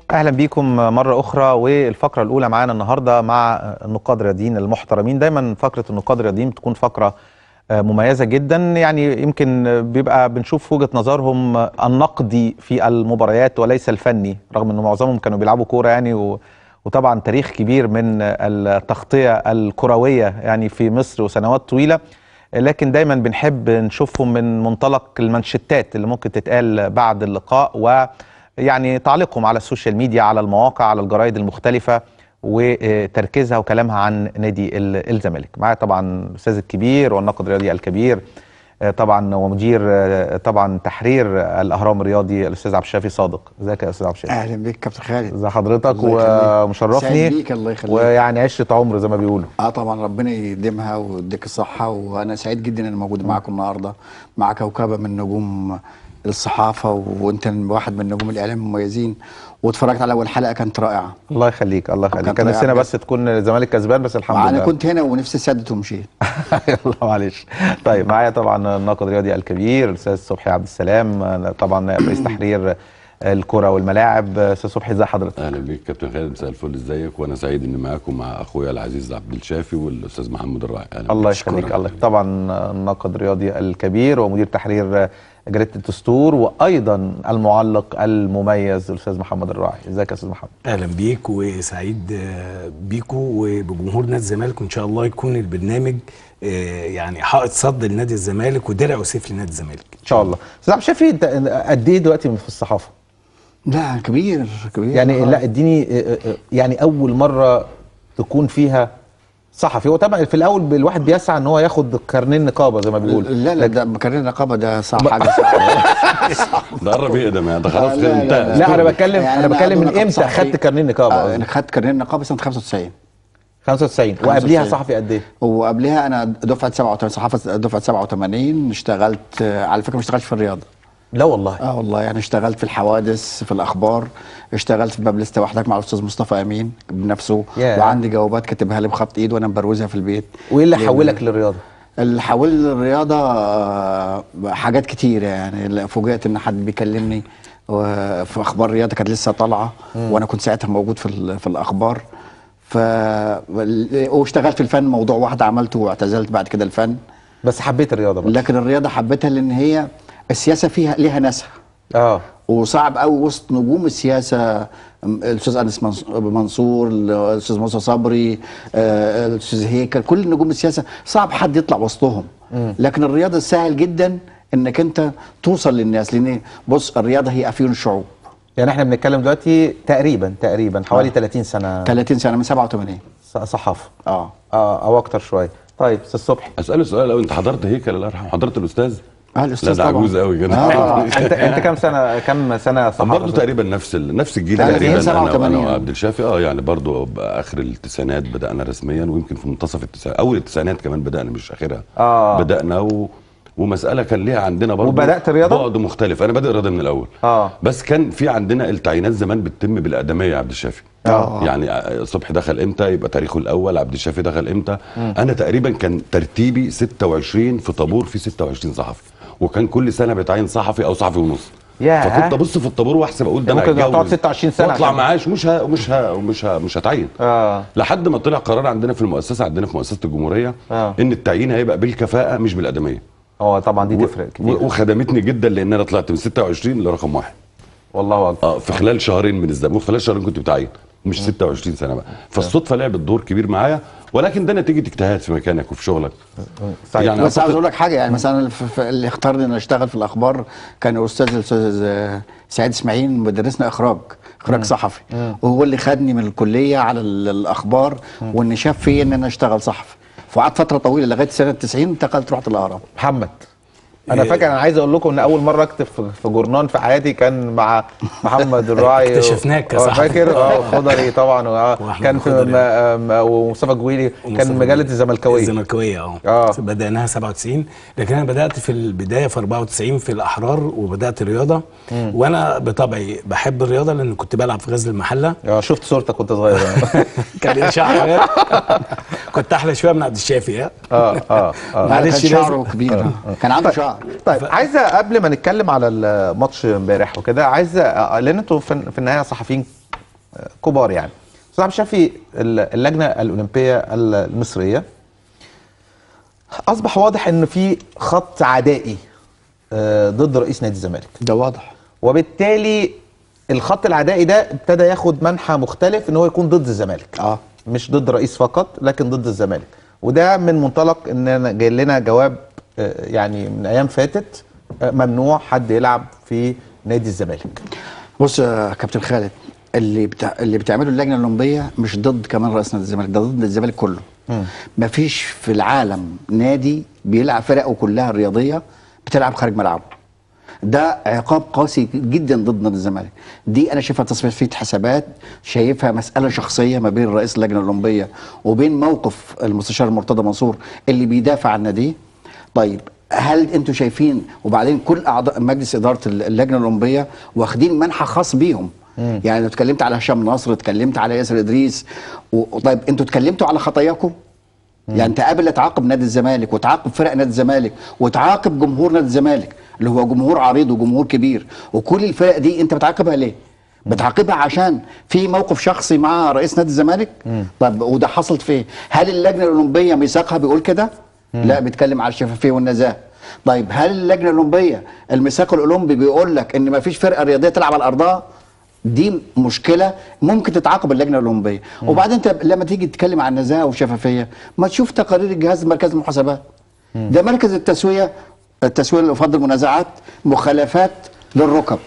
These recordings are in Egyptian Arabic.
اهلا بيكم مره اخرى والفقره الاولى معانا النهارده مع النقاد الرياضيين المحترمين دايما فقره النقاد الرياضيين بتكون فقره مميزه جدا يعني يمكن بيبقى بنشوف وجهه نظرهم النقدي في المباريات وليس الفني رغم ان معظمهم كانوا بيلعبوا كوره يعني و وطبعا تاريخ كبير من التغطيه الكرويه يعني في مصر وسنوات طويله لكن دايما بنحب نشوفهم من منطلق المانشيتات اللي ممكن تتقال بعد اللقاء ويعني تعليقهم على السوشيال ميديا على المواقع على الجرايد المختلفه وتركيزها وكلامها عن نادي الزمالك معايا طبعا الاستاذ الكبير والناقد الرياضي الكبير طبعا ومدير طبعا تحرير الاهرام الرياضي الاستاذ عبد الشافي صادق ازيك يا استاذ عبد الشافي اهلا بيك كابتن خالد ازي حضرتك ومشرفني بيك الله يخليك ويعني عشره عمر زي ما بيقولوا اه طبعا ربنا يديمها ويديك الصحه وانا سعيد جدا ان موجود معاكم النهارده مع كوكبه من نجوم الصحافه وانت واحد من نجوم الاعلام المميزين واتفرجت على اول حلقه كانت رائعه الله يخليك الله يخليك كانت كان نفسنا رائعة بس تكون الزمالك كسبان بس الحمد لله انا كنت هنا ونفسي سدت ومشيت الله معلش طيب معايا طبعا الناقد الرياضي الكبير الاستاذ صبحي عبد السلام طبعا رئيس تحرير الكرة والملاعب استاذ صبحي ازي حضرتك اهلا بيك كابتن خالد مساء الفل ازيك وانا سعيد اني معاكم مع اخويا العزيز عبد الشافي والاستاذ محمد الراعي أهلا الله بيك. يخليك شكراً. الله طبعا الناقد الرياضي الكبير ومدير تحرير جريده الدستور وايضا المعلق المميز الاستاذ محمد الراعي ازيك يا استاذ محمد اهلا بيك وسعيد آه، بيكو وبجمهور نادي الزمالك وان شاء الله يكون البرنامج آه، يعني حائط صد لنادي الزمالك ودرع وسيف لنادي الزمالك ان شاء الله استاذ عبد الشافي انت قد ايه دلوقتي في الصحافه لا كبير كبير يعني آه. لا اديني آه، آه، يعني اول مره تكون فيها صحفي هو طبعا في الاول الواحد بيسعى ان هو ياخد كارنيه نقابه زي ما بيقول لا لا ده كارنيه النقابه ده صعب حاجه صعبه ده قرب يقدم يعني ده خلاص لا، كده لا، انتهى لا انا بتكلم يعني انا أنا بتكلم من أقول لك امتى صحفي. خدت كارنيه نقابه آه، قصدي. انا خدت كارنيه النقابه سنه 95 95 وقبليها 95. صحفي قد ايه وقبلها انا دفعه 87 صحافه دفعه 87 اشتغلت آه، على فكره ما اشتغلتش في الرياضه لا والله اه والله يعني اشتغلت في الحوادث في الاخبار اشتغلت في باب لسته وحدك مع الاستاذ مصطفى امين بنفسه ياه. وعندي جوابات كاتبها لي بخط ايد وانا مبروزها في البيت وايه اللي ليه؟ حولك للرياضه اللي حول للرياضه آه، حاجات كتيره يعني اللي فوجئت ان حد بيكلمني و- في اخبار الرياضه كانت لسه طالعه وانا كنت ساعتها موجود في ال- في الاخبار ف واشتغلت في الفن موضوع واحد عملته واعتزلت بعد كده الفن بس حبيت الرياضه بقى لكن الرياضه حبيتها لان هي السياسه فيها ليها ناسها اه وصعب قوي وسط نجوم السياسه الاستاذ انس منص- منصور الاستاذ موسى صبري آه، الاستاذ هيكل كل نجوم السياسه صعب حد يطلع وسطهم لكن الرياضه سهل جدا انك انت توصل للناس لان بص الرياضه هي افيون الشعوب يعني احنا بنتكلم دلوقتي تقريبا تقريبا حوالي 30 سنه 30 سنه من 87 ص- صحافه اه اه او اكتر شويه طيب استاذ صبحي اساله سؤال الاول انت حضرت هيكل الله يرحمه حضرت الاستاذ اه لا الاستاذ ده طبعا عجوز قوي كده آه. انت انت كام سنه كام سنه صحافه برضه تقريبا نفس ال... نفس الجيل ثلاثين، تقريبا سبعة انا وثمانين. وانا وعبد الشافي اه يعني برضه باخر التسعينات بدانا رسميا ويمكن في منتصف التسعينات اول التسعينات كمان بدانا مش اخرها آه. بدانا و... ومساله كان ليها عندنا برضه وبدأت رياضة؟ بعد مختلف انا بادئ رياضه من الاول آه. بس كان في عندنا التعيينات زمان بتتم بالادميه يا عبد الشافي آه. يعني آه، صبحي دخل امتى يبقى تاريخه الاول عبد الشافي دخل امتى انا تقريبا كان ترتيبي 26 في طابور في 26 صحفي وكان كل سنه بيتعين صحفي او صحفي ونص ياه. فكنت ابص في الطابور واحسب اقول ده انا ممكن هتجوز تقعد 26 سنة واطلع عشان- معاش مش ها مش ها مش ها مش هتعين اه لحد ما طلع قرار عندنا في المؤسسه عندنا في مؤسسه الجمهوريه آه. ان التعيين هيبقى بالكفاءه مش بالادميه هو طبعا دي و- تفرق كتير و- وخدمتني جدا لان انا طلعت من 26 لرقم واحد والله اكبر اه في خلال شهرين من الزمن وخلال شهرين كنت بتعين مش 26 سنه بقى فالصدفه لعبت دور كبير معايا ولكن ده نتيجه اجتهاد في مكانك وفي شغلك صحيح. يعني بس عاوز أعتقد- اقول لك حاجه يعني مثلا اللي ف- ف- اللي اختارني ان اشتغل في الاخبار كان الاستاذ الاستاذ آه، سعيد اسماعيل مدرسنا اخراج اخراج صحفي وهو اللي خدني من الكليه على ال- الاخبار وان شاف فيا ان انا اشتغل صحفي فقعدت فتره طويله لغايه سنه 90 انتقلت رحت الاهرام محمد انا إيه. فاكر انا عايز اقول لكم ان اول مره اكتب في- في جورنان في حياتي كان مع محمد الراعي اكتشفناك آه، كصحفي. فاكر اه خضري طبعا آه، وأحمد كان في الخضري. م- آم، ومصطفى جويلي كان ومصطفى مجله جويلي. الزملكاويه الزملكاويه اه آه. بدأناها 97 لكن انا بدأت في البدايه في 94 في الاحرار وبدأت رياضه وانا بطبعي بحب الرياضه لان كنت بلعب في غزل المحله اه شفت صورتك وانت صغير كان لي شعر كنت احلى شويه من عبد الشافي ها اه اه اه معلش كان لازم- شعره كبير كان عنده شعر طيب عايز قبل ما نتكلم على الماتش امبارح وكده عايز أ- لان انتوا في في النهايه صحفيين آه، كبار يعني استاذ عبد الشافي ال- اللجنه الاولمبيه المصريه اصبح واضح ان في خط عدائي آه، ضد رئيس نادي الزمالك ده واضح وبالتالي الخط العدائي ده ابتدى ياخد منحى مختلف ان هو يكون ضد الزمالك اه مش ضد الرئيس فقط لكن ضد الزمالك وده من منطلق ان أنا جاي لنا جواب آه، يعني من ايام فاتت آه، ممنوع حد يلعب في نادي الزمالك بص يا كابتن خالد اللي بتاع اللي بتعمله اللجنه الاولمبيه مش ضد كمان رئيس نادي الزمالك ده ضد الزمالك كله مفيش في العالم نادي بيلعب فرقه كلها الرياضيه بتلعب خارج ملعبه ده عقاب قاسي جدا ضد نادي الزمالك دي انا شايفها تصفيه حسابات شايفها مساله شخصيه ما بين رئيس اللجنه الاولمبيه وبين موقف المستشار مرتضى منصور اللي بيدافع عن ناديه طيب هل انتوا شايفين وبعدين كل اعضاء مجلس اداره اللجنه الاولمبيه واخدين منحى خاص بيهم يعني لو اتكلمت على هشام نصر اتكلمت على ياسر ادريس و- طيب انتوا اتكلمتوا على خطاياكم يعني انت قبل تعاقب نادي الزمالك وتعاقب فرق نادي الزمالك وتعاقب جمهور نادي الزمالك اللي هو جمهور عريض وجمهور كبير وكل الفرق دي انت بتعاقبها ليه؟ بتعاقبها عشان في موقف شخصي مع رئيس نادي الزمالك؟ طب وده حصلت فين؟ هل اللجنه الاولمبيه ميثاقها بيقول كده؟ لا بيتكلم على الشفافيه والنزاهه. طيب هل اللجنه الاولمبيه الميثاق الاولمبي بيقول لك ان ما فيش فرقه رياضيه تلعب على ارضها؟ دي مشكله ممكن تتعاقب اللجنه الاولمبيه وبعدين انت لما تيجي تتكلم عن نزاهه وشفافيه ما تشوف تقارير الجهاز مركز المحاسبات ده مركز التسويه التسويه اللي فضل المنازعات مخالفات للركب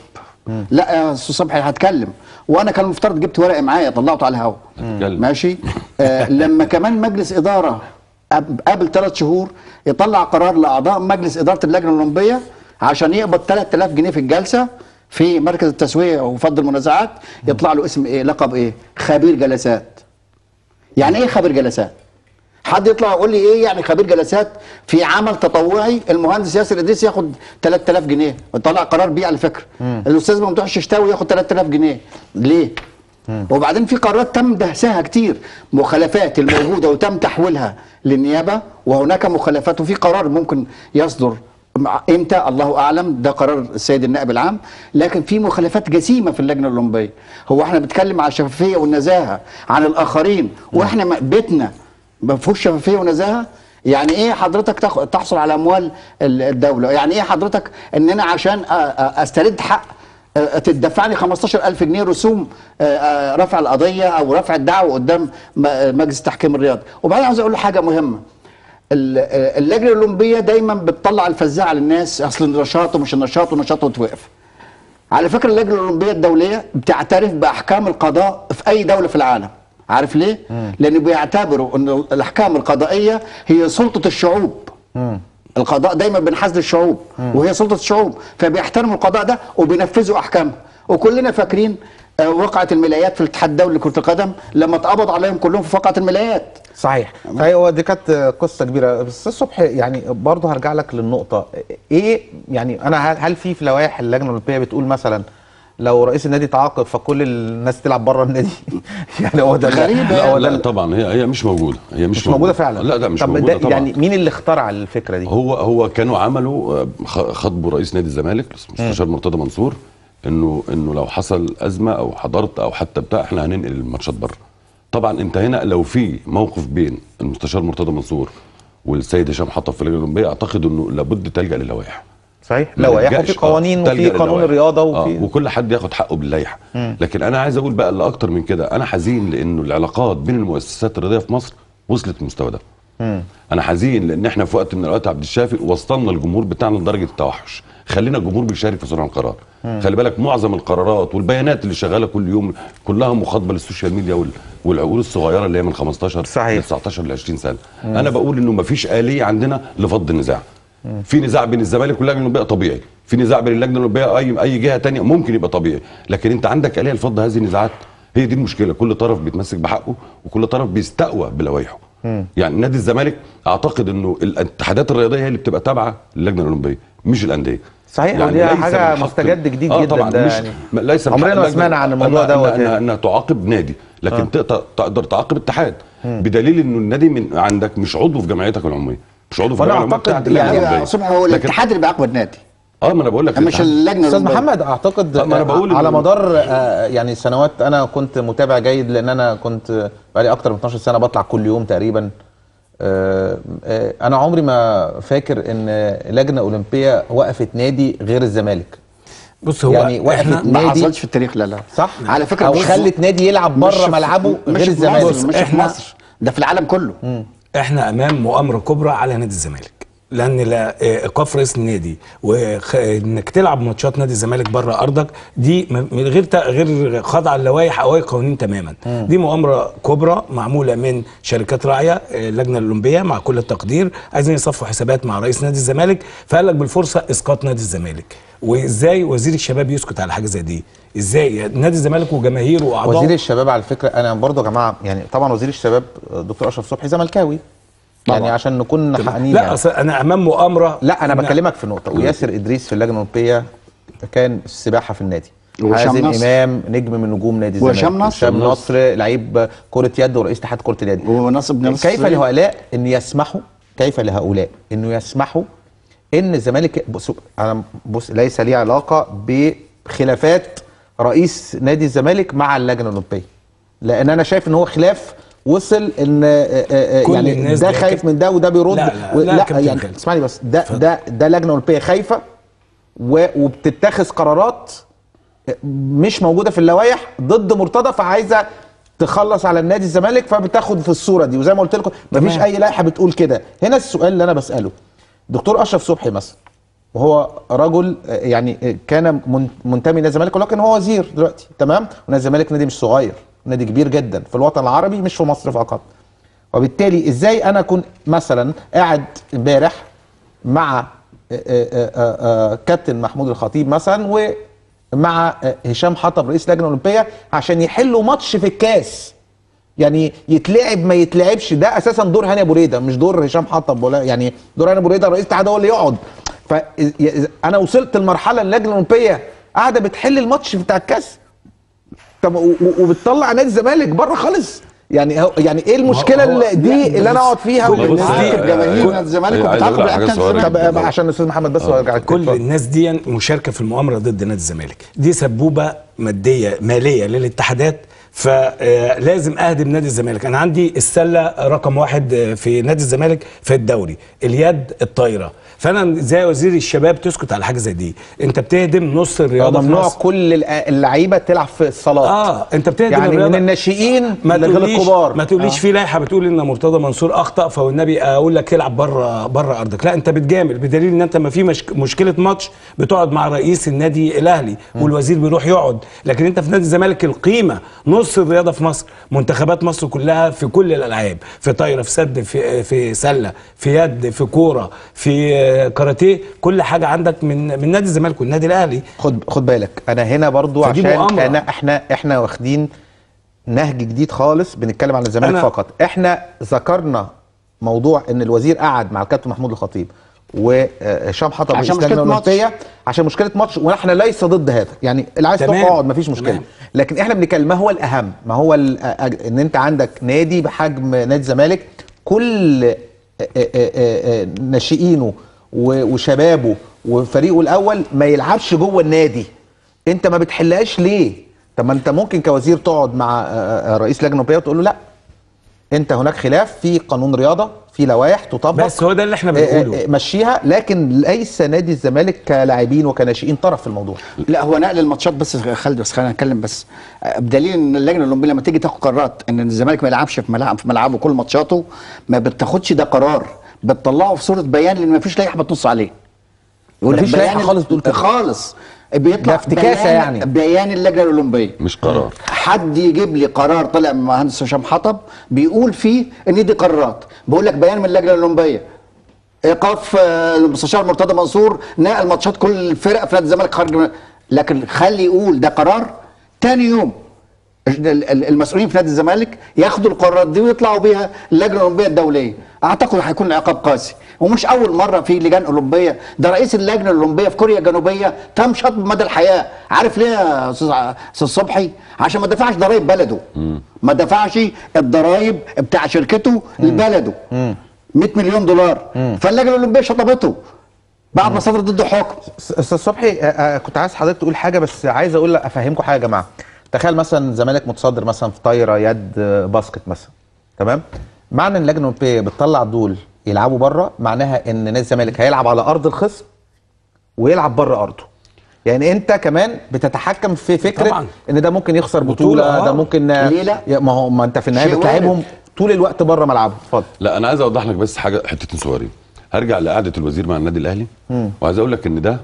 لا يا استاذ صبحي هتكلم وانا كان المفترض جبت ورق معايا طلعته على الهواء هتكلم. ماشي آه لما كمان مجلس اداره قب- قبل ثلاث شهور يطلع قرار لاعضاء مجلس اداره اللجنه الاولمبيه عشان يقبض 3000 جنيه في الجلسه في مركز التسويه وفض المنازعات يطلع له اسم ايه لقب ايه خبير جلسات يعني ايه خبير جلسات حد يطلع يقول لي ايه يعني خبير جلسات في عمل تطوعي المهندس ياسر ادريس ياخد 3000 جنيه طلع قرار بيه على فكره الاستاذ ممدوح الششتاوي ياخد 3000 جنيه ليه وبعدين في قرارات تم دهسها كتير مخالفات الموجوده وتم تحويلها للنيابه وهناك مخالفات وفي قرار ممكن يصدر مع- امتى الله اعلم ده قرار السيد النائب العام لكن في مخالفات جسيمه في اللجنه الاولمبيه هو احنا بنتكلم على الشفافيه والنزاهه عن الاخرين واحنا م- بيتنا ما فيهوش شفافيه ونزاهه يعني ايه حضرتك تاخ- تحصل على اموال ال- الدوله يعني ايه حضرتك ان انا عشان أ- أ- استرد حق أ- تدفعني 15000 جنيه رسوم أ- أ- رفع القضيه او رفع الدعوه قدام م- مجلس تحكيم الرياضي وبعدين عاوز اقول له حاجه مهمه ال- اللجنه الاولمبيه دايما بتطلع الفزاعه للناس اصل النشاط ومش النشاط ونشاط وتوقف على فكره اللجنه الاولمبيه الدوليه بتعترف باحكام القضاء في اي دوله في العالم عارف ليه لان بيعتبروا ان الاحكام القضائيه هي سلطه الشعوب القضاء دايما بينحاز للشعوب وهي سلطه الشعوب فبيحترموا القضاء ده وبينفذوا احكامها وكلنا فاكرين آه، وقعه الملايات في الاتحاد الدولي لكره القدم لما اتقبض عليهم كلهم في وقعه الملايات صحيح صحيح هو دي كانت قصه كبيره بس الصبح يعني برضه هرجع لك للنقطه ايه يعني انا هل, هل في في لوائح اللجنه الاولمبيه بتقول مثلا لو رئيس النادي تعاقب فكل الناس تلعب بره النادي يعني هو ده غريبة. لا هو ده لا طبعا هي هي مش موجوده هي مش, مش موجوده فعلا لا لا مش طب موجوده ده طبعا يعني مين اللي اخترع الفكره دي هو هو كانوا عملوا آه، خ- خطبوا رئيس نادي الزمالك المستشار مرتضى منصور انه انه لو حصل ازمه او حضرت او حتى بتاع احنا هننقل الماتشات بره طبعا انت هنا لو في موقف بين المستشار مرتضى منصور والسيد هشام حطب في اللجنه الاولمبيه اعتقد انه لابد تلجا للوائح صحيح ما لوائح نلجأش- وفي قوانين آه، وفي تلجأ قانون للوائح. الرياضه آه وفي وكل حد ياخد حقه باللائحه لكن انا عايز اقول بقى اللي اكتر من كده انا حزين لانه العلاقات بين المؤسسات الرياضيه في مصر وصلت للمستوى ده انا حزين لان احنا في وقت من الاوقات عبد الشافي وصلنا الجمهور بتاعنا لدرجه التوحش خلينا الجمهور بيشارك في صنع القرار خلي بالك معظم القرارات والبيانات اللي شغاله كل يوم كلها مخاطبه للسوشيال ميديا وال- والعقول الصغيره اللي هي من 15 صحيح. ل 19 ل 20 سنه انا بقول انه مفيش اليه عندنا لفض النزاع في نزاع بين الزمالك واللجنه الاولمبيه طبيعي في نزاع بين اللجنه الاولمبيه اي اي جهه تانية ممكن يبقى طبيعي لكن انت عندك اليه لفض هذه النزاعات هي دي المشكله كل طرف بيتمسك بحقه وكل طرف بيستقوى بلوائحه يعني نادي الزمالك اعتقد انه الاتحادات الرياضيه هي اللي بتبقى تابعه للجنه الاولمبيه مش الانديه صحيح، يعني ودي ليس حاجة من حق- مستجد جديد آه جدا طبعا ده مش يعني. ما- ليس من عمرنا حق ما اللجنة سمعنا عن الموضوع إنها- دوت إنها- يعني. انها تعاقب نادي لكن تقدر تقدر تعاقب اتحاد بدليل انه النادي من عندك مش عضو في جمعيتك العموميه مش عضو في وأنا الجمعيه العموميه أعتقد بتاعت اللجنه يعني- يعني الأولمبية. صبحي هو لكن- الاتحاد اللي بيعاقب النادي اه ما انا بقول لك مش اللجنه استاذ الأولمبية. محمد اعتقد آه، ما أنا بقول على إنه- مدار آه، يعني سنوات انا كنت متابع جيد لان انا كنت بقالي اكتر من 12 سنه بطلع كل يوم تقريبا آه، آه، انا عمري ما فاكر ان لجنه اولمبيه وقفت نادي غير الزمالك بص هو يعني وقفت احنا ما نادي- حصلش في التاريخ لا لا صح على فكره او بص- خلت نادي يلعب مش بره في- ملعبه مش غير في الزمالك مصر مش في إحنا- مصر ده في العالم كله احنا امام مؤامره كبرى على نادي الزمالك لان لا آه، ايقاف رئيس النادي وانك تلعب ماتشات نادي الزمالك بره ارضك دي م- من غير تا- غير خاضعه للوائح او اي قوانين تماما دي مؤامره كبرى معموله من شركات راعيه آه، اللجنه الاولمبيه مع كل التقدير عايزين يصفوا حسابات مع رئيس نادي الزمالك فقال لك بالفرصه اسقاط نادي الزمالك وازاي وزير الشباب يسكت على حاجه زي دي ازاي نادي الزمالك وجماهيره واعضائه وزير الشباب على فكره انا برضو يا جماعه يعني طبعا وزير الشباب دكتور اشرف صبحي زملكاوي يعني طبعاً. عشان نكون حقانيين لا يعني. أصل انا امام مؤامره لا انا إن- بكلمك في نقطه وياسر ادريس في اللجنه الاولمبيه كان في السباحه في النادي وهشام حازم نصر. امام نجم من نجوم نادي الزمالك وهشام نصر. هشام نصر لعيب كره يد ورئيس اتحاد كره اليد ونصب بن نصر كيف لهؤلاء ان يسمحوا كيف لهؤلاء انه يسمحوا ان الزمالك بص انا بص ليس لي علاقه بخلافات رئيس نادي الزمالك مع اللجنه الاولمبيه لان انا شايف ان هو خلاف وصل ان آه، آه، كل يعني الناس ده دي خايف كابتن- من ده وده بيرد لا، لا، و- لا، لا كابتن يعني خالد. اسمعني بس ده ده ده لجنه اولمبيه خايفه و- وبتتخذ قرارات مش موجوده في اللوائح ضد مرتضى فعايزه تخلص على النادي الزمالك فبتاخد في الصوره دي وزي ما قلت لكم مفيش تمام. اي لائحه بتقول كده هنا السؤال اللي انا بساله دكتور اشرف صبحي مثلا وهو رجل آه، يعني آه، كان من- منتمي لنادي الزمالك ولكن هو وزير دلوقتي تمام ونادي الزمالك نادي مش صغير نادي كبير جدا في الوطن العربي مش في مصر فقط وبالتالي ازاي انا اكون مثلا قاعد امبارح مع آه، آه، آه، آه، كابتن محمود الخطيب مثلا ومع آه، هشام حطب رئيس اللجنه الاولمبيه عشان يحلوا ماتش في الكاس يعني يتلعب ما يتلعبش ده اساسا دور هاني ابو ريده مش دور هشام حطب ولا يعني دور هاني ابو ريده رئيس الاتحاد هو اللي يقعد فانا وصلت لمرحله اللجنه الاولمبيه قاعده بتحل الماتش بتاع الكاس طب و- و- وبتطلع نادي الزمالك بره خالص يعني هو يعني ايه المشكله هو- اللي دي لا، اللي انا بص- اقعد فيها كل الناس والناس- دي- بتعاقب جماهير نادي الزمالك عايز وبتعاقب أقول لك حاجة لعيبه صغيرة. الزمالك طب عشان الاستاذ محمد بس وارجع لك. كل اتفضل. الناس دي مشاركه في المؤامره ضد نادي الزمالك دي سبوبه ماديه ماليه للاتحادات فلازم اهدم نادي الزمالك انا عندي السله رقم واحد آه، في نادي الزمالك في الدوري اليد الطايره فانا زي وزير الشباب تسكت على حاجه زي دي انت بتهدم نص هو الرياضه في ممنوع مصر كل الأ- اللعيبه تلعب في الصالات اه انت بتهدم يعني الرياضة. من الناشئين ما لغير تقوليش الكبار ما تقوليش آه. في لائحه بتقول ان مرتضى منصور اخطا فالنبي اقول لك العب بره بره ارضك لا انت بتجامل بدليل ان انت ما في مشك مشكله ماتش بتقعد مع رئيس النادي الاهلي والوزير بيروح يقعد لكن انت في نادي الزمالك القيمه نص الرياضه في مصر منتخبات مصر كلها في كل الالعاب في طايره في سد في في سله في يد في كوره في آه، كاراتيه كل حاجه عندك من من نادي الزمالك والنادي الاهلي خد خد بالك انا هنا برضو فدي عشان مؤامرة. انا احنا احنا واخدين نهج جديد خالص بنتكلم عن الزمالك أنا- فقط احنا ذكرنا موضوع ان الوزير قعد مع الكابتن محمود الخطيب وهشام حطب عشان رئيس مشكلة اللجنه ماتش. الاولمبيه عشان مشكله ماتش ونحن ليس ضد هذا يعني اللي عايز تروح تمام. اقعد مفيش مشكله تمام. لكن احنا بنتكلم ما هو الاهم ما هو ال- أ- ان انت عندك نادي بحجم نادي الزمالك كل آه، آه، آه، آه، ناشئينه و- وشبابه وفريقه الاول ما يلعبش جوه النادي انت ما بتحلهاش ليه طب ما انت ممكن كوزير تقعد مع آه، آه، رئيس لجنه اولمبيه وتقول له لا انت هناك خلاف في قانون رياضه في لوائح تطبق بس هو ده اللي احنا آه، آه، بنقوله آه، مشيها لكن ليس نادي الزمالك كلاعبين وكناشئين طرف في الموضوع لا هو نقل الماتشات بس خالد بس خلينا نتكلم بس آه، بدليل ان اللجنه الاولمبيه لما تيجي تاخد قرارات ان الزمالك ما يلعبش في ملعب في ملعبه كل ماتشاته ما بتاخدش ده قرار بتطلعه في صوره بيان لان ما فيش لائحه بتنص عليه يقول لك مفيش لائحة بيان- خالص بتقول كده. خالص بيطلع ده افتكاسة بيان- يعني. بيان اللجنه الاولمبيه مش قرار حد يجيب لي قرار طلع من مهندس هشام حطب بيقول فيه ان دي قرارات بقول لك بيان من اللجنه الاولمبيه ايقاف آه، المستشار مرتضى منصور نقل ماتشات كل الفرق في نادي الزمالك خارج من- لكن خلي يقول ده قرار تاني يوم ال- ال- المسؤولين في نادي الزمالك ياخدوا القرارات دي ويطلعوا بيها اللجنه الاولمبيه الدوليه اعتقد هيكون العقاب قاسي ومش اول مره في لجان اولمبيه ده رئيس اللجنه الاولمبيه في كوريا الجنوبيه تم شطب مدى الحياه عارف ليه يا استاذ ع- استاذ صبحي عشان ما دفعش ضرائب بلده ما دفعش الضرائب بتاع شركته لبلده 100 مليون دولار فاللجنه الاولمبيه شطبته بعد ما صدر ضده حكم استاذ صبحي آه، آه، كنت عايز حضرتك تقول حاجه بس عايز اقول افهمكم حاجه يا جماعه تخيل مثلا الزمالك متصدر مثلا في طايره يد آه، باسكت مثلا تمام معنى ان اللجنه الاولمبيه بتطلع دول يلعبوا بره معناها ان نادي الزمالك هيلعب على ارض الخصم ويلعب بره ارضه يعني انت كمان بتتحكم في فكره طبعاً. ان ده ممكن يخسر بطوله, بطولة، آه. ده ممكن ليه لا؟ يا- ما هو ما انت في النهايه شيء بتلعبهم وارد. طول الوقت بره ملعبهم اتفضل لا انا عايز اوضح لك بس حاجه حتتين صغيرين هرجع لقعده الوزير مع النادي الاهلي وعايز اقول لك ان ده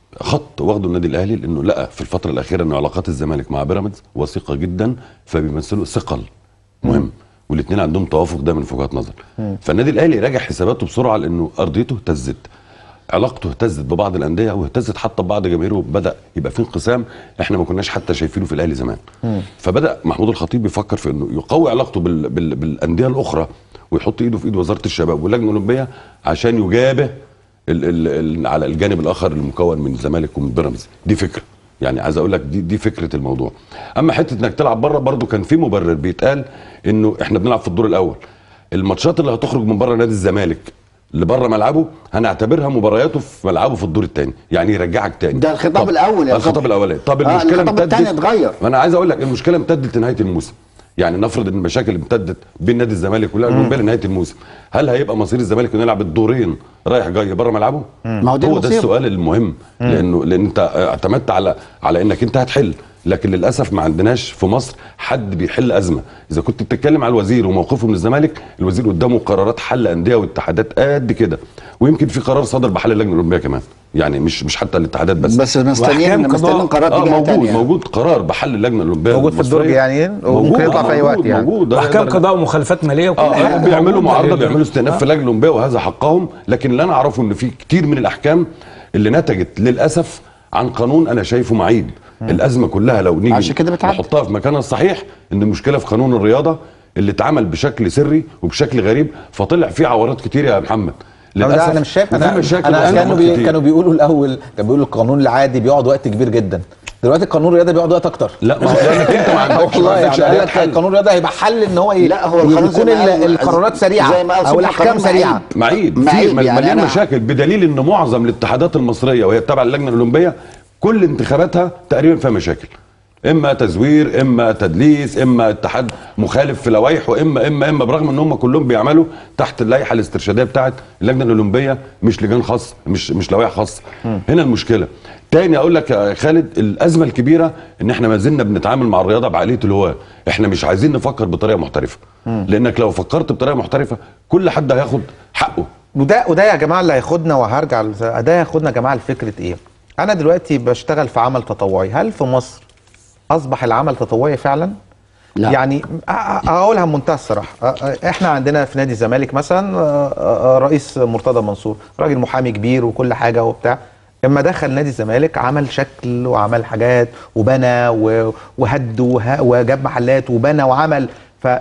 خط واخده النادي الاهلي لانه لقى في الفتره الاخيره ان علاقات الزمالك مع بيراميدز وثيقه جدا فبيمثلوا ثقل مهم والاثنين عندهم توافق دايما في وجهات نظر فالنادي الاهلي راجع حساباته بسرعه لانه ارضيته اهتزت علاقته اهتزت ببعض الانديه واهتزت حتى ببعض جماهيره بدا يبقى في انقسام احنا ما كناش حتى شايفينه في الاهلي زمان فبدا محمود الخطيب يفكر في انه يقوي علاقته بال... بال... بالانديه الاخرى ويحط ايده في ايد وزاره الشباب واللجنه الاولمبيه عشان يجابه ال... ال... ال... على الجانب الاخر المكون من الزمالك ومن بيراميدز دي فكره يعني عايز اقول لك دي دي فكره الموضوع اما حته انك تلعب بره برضو كان في مبرر بيتقال انه احنا بنلعب في الدور الاول الماتشات اللي هتخرج من بره نادي الزمالك لبره ملعبه هنعتبرها مبارياته في ملعبه في الدور الثاني يعني يرجعك تاني ده الخطاب طب- الأول يا الخطاب صبحي. الاولاني طب آه، المشكله الخطاب التاني اتغير. ما انا عايز اقول لك المشكله امتدت لنهايه الموسم يعني نفرض ان المشاكل امتدت بين نادي الزمالك والاهلي الاولمبيه لنهايه الموسم هل هيبقى مصير الزمالك انه يلعب الدورين رايح جاي بره ملعبه ما هو ده هو ده المصير. السؤال المهم لانه لان انت اعتمدت على على انك انت هتحل لكن للاسف ما عندناش في مصر حد بيحل ازمه اذا كنت بتتكلم على الوزير وموقفه من الزمالك الوزير قدامه قرارات حل انديه واتحادات قد كده ويمكن في قرار صدر بحل اللجنه الاولمبيه كمان يعني مش مش حتى الاتحادات بس بس مستنيين وأحكام مستنيين قضاء. قرار اه تجاه موجود تانية. موجود قرار بحل اللجنه الاولمبيه موجود في الدرج المصرية. يعني وممكن موجود، يطلع في أي موجود، وقت يعني. موجود ده احكام يقدر- قضاء ومخالفات ماليه وكل اه حاجه هم بيعملوا موجودة. معارضه بيعملوا استئناف في اللجنه الاولمبيه وهذا حقهم لكن اللي انا اعرفه ان في كتير من الاحكام اللي نتجت للاسف عن قانون انا شايفه معيب الازمه كلها لو نيجي عشان كده بتعدي. نحطها في مكانها الصحيح ان المشكله في قانون الرياضه اللي اتعمل بشكل سري وبشكل غريب فطلع فيه عورات كتير يا محمد للاسف للاسف انا مش شايف وفي انا مشاكل انا وأزمات كانوا بي كتير. كانوا بيقولوا الاول كانوا بيقولوا القانون العادي بيقعد وقت كبير جدا دلوقتي القانون الرياضي بيقعد وقت اكتر لا ما هو لانك انت ما عندكش ما والله عندكش يعني قال آليات لك حل. القانون الرياضي هيبقى حل ان هو ي- لا هو القانون زي يكون ما ال- قال- القرارات سريعه زي ما قال او صبحي الاحكام القانون سريعه معيب معيب في يعني مليان أنا- مشاكل بدليل ان معظم الاتحادات المصريه وهي تابعه للجنه الاولمبيه كل انتخاباتها تقريبا فيها مشاكل اما تزوير اما تدليس اما اتحاد مخالف في لوائحه اما اما اما برغم ان هم كلهم بيعملوا تحت اللائحه الاسترشاديه بتاعت اللجنه الاولمبيه مش لجان خاصه مش مش لوائح خاصه هنا المشكله تاني اقول لك يا خالد الازمه الكبيره ان احنا ما زلنا بنتعامل مع الرياضه بعقليه الهواه احنا مش عايزين نفكر بطريقه محترفه لانك لو فكرت بطريقه محترفه كل حد هياخد حقه وده وده يا جماعه اللي هياخدنا وهرجع لز- ده هياخدنا يا جماعه لفكره ايه؟ انا دلوقتي بشتغل في عمل تطوعي، هل في مصر اصبح العمل تطوعي فعلا؟ لا. يعني أ- أ- اقولها بمنتهى الصراحه أ- أ- احنا عندنا في نادي الزمالك مثلا أ- أ- رئيس مرتضى منصور راجل محامي كبير وكل حاجه وبتاع اما دخل نادي الزمالك عمل شكل وعمل حاجات وبنى و- وهد وه- وجاب محلات وبنى وعمل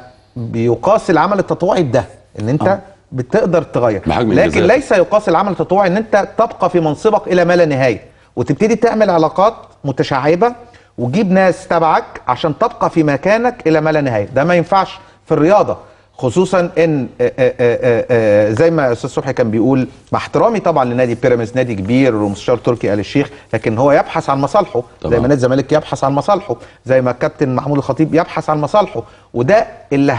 فبيقاس العمل التطوعي بده ان انت آه. بتقدر تغير بحجم لكن الإنجازات. ليس يقاس العمل التطوعي ان انت تبقى في منصبك الى ما لا نهايه وتبتدي تعمل علاقات متشعبه وتجيب ناس تبعك عشان تبقى في مكانك الى ما لا نهايه ده ما ينفعش في الرياضه خصوصا ان آه، آه، آه، آه، زي ما استاذ صبحي كان بيقول مع احترامي طبعا لنادي بيراميدز نادي كبير ومستشار تركي آل الشيخ لكن هو يبحث عن مصالحه زي طبعاً. ما نادي الزمالك يبحث عن مصالحه زي ما الكابتن محمود الخطيب يبحث عن مصالحه وده اللي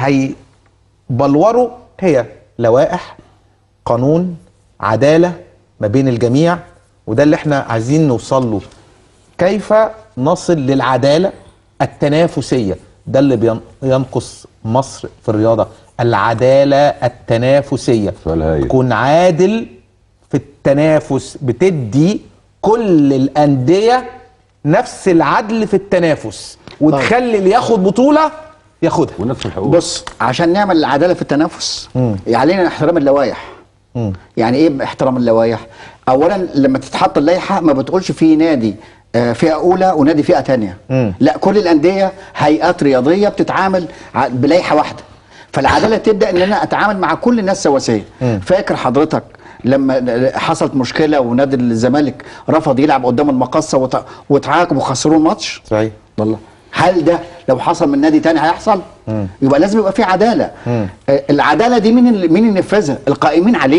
هيبلوره هي لوائح قانون عدالة ما بين الجميع وده اللي احنا عايزين نوصل له كيف نصل للعدالة التنافسية ده اللي بين- ينقص مصر في الرياضة العدالة التنافسية سؤال هايل. تكون عادل في التنافس بتدي كل الأندية نفس العدل في التنافس وتخلي اللي ياخد بطولة ياخدها ونفس الحقوق بص عشان نعمل العداله في التنافس علينا احترام اللوائح يعني ايه احترام اللوائح اولا لما تتحط اللائحه ما بتقولش في نادي آه، فئه اولى ونادي فئه تانية لا كل الانديه هيئات رياضيه بتتعامل ع- بلائحه واحده فالعداله تبدا ان انا اتعامل مع كل الناس سواسيه فاكر حضرتك لما حصلت مشكله ونادي الزمالك رفض يلعب قدام المقصه وت- واتعاقب وخسروا الماتش صحيح والله هل ده لو حصل من نادي تاني هيحصل؟ يبقى لازم يبقى في عداله. آه، العداله دي مين اللي مين اللي ينفذها؟ القائمين عليها.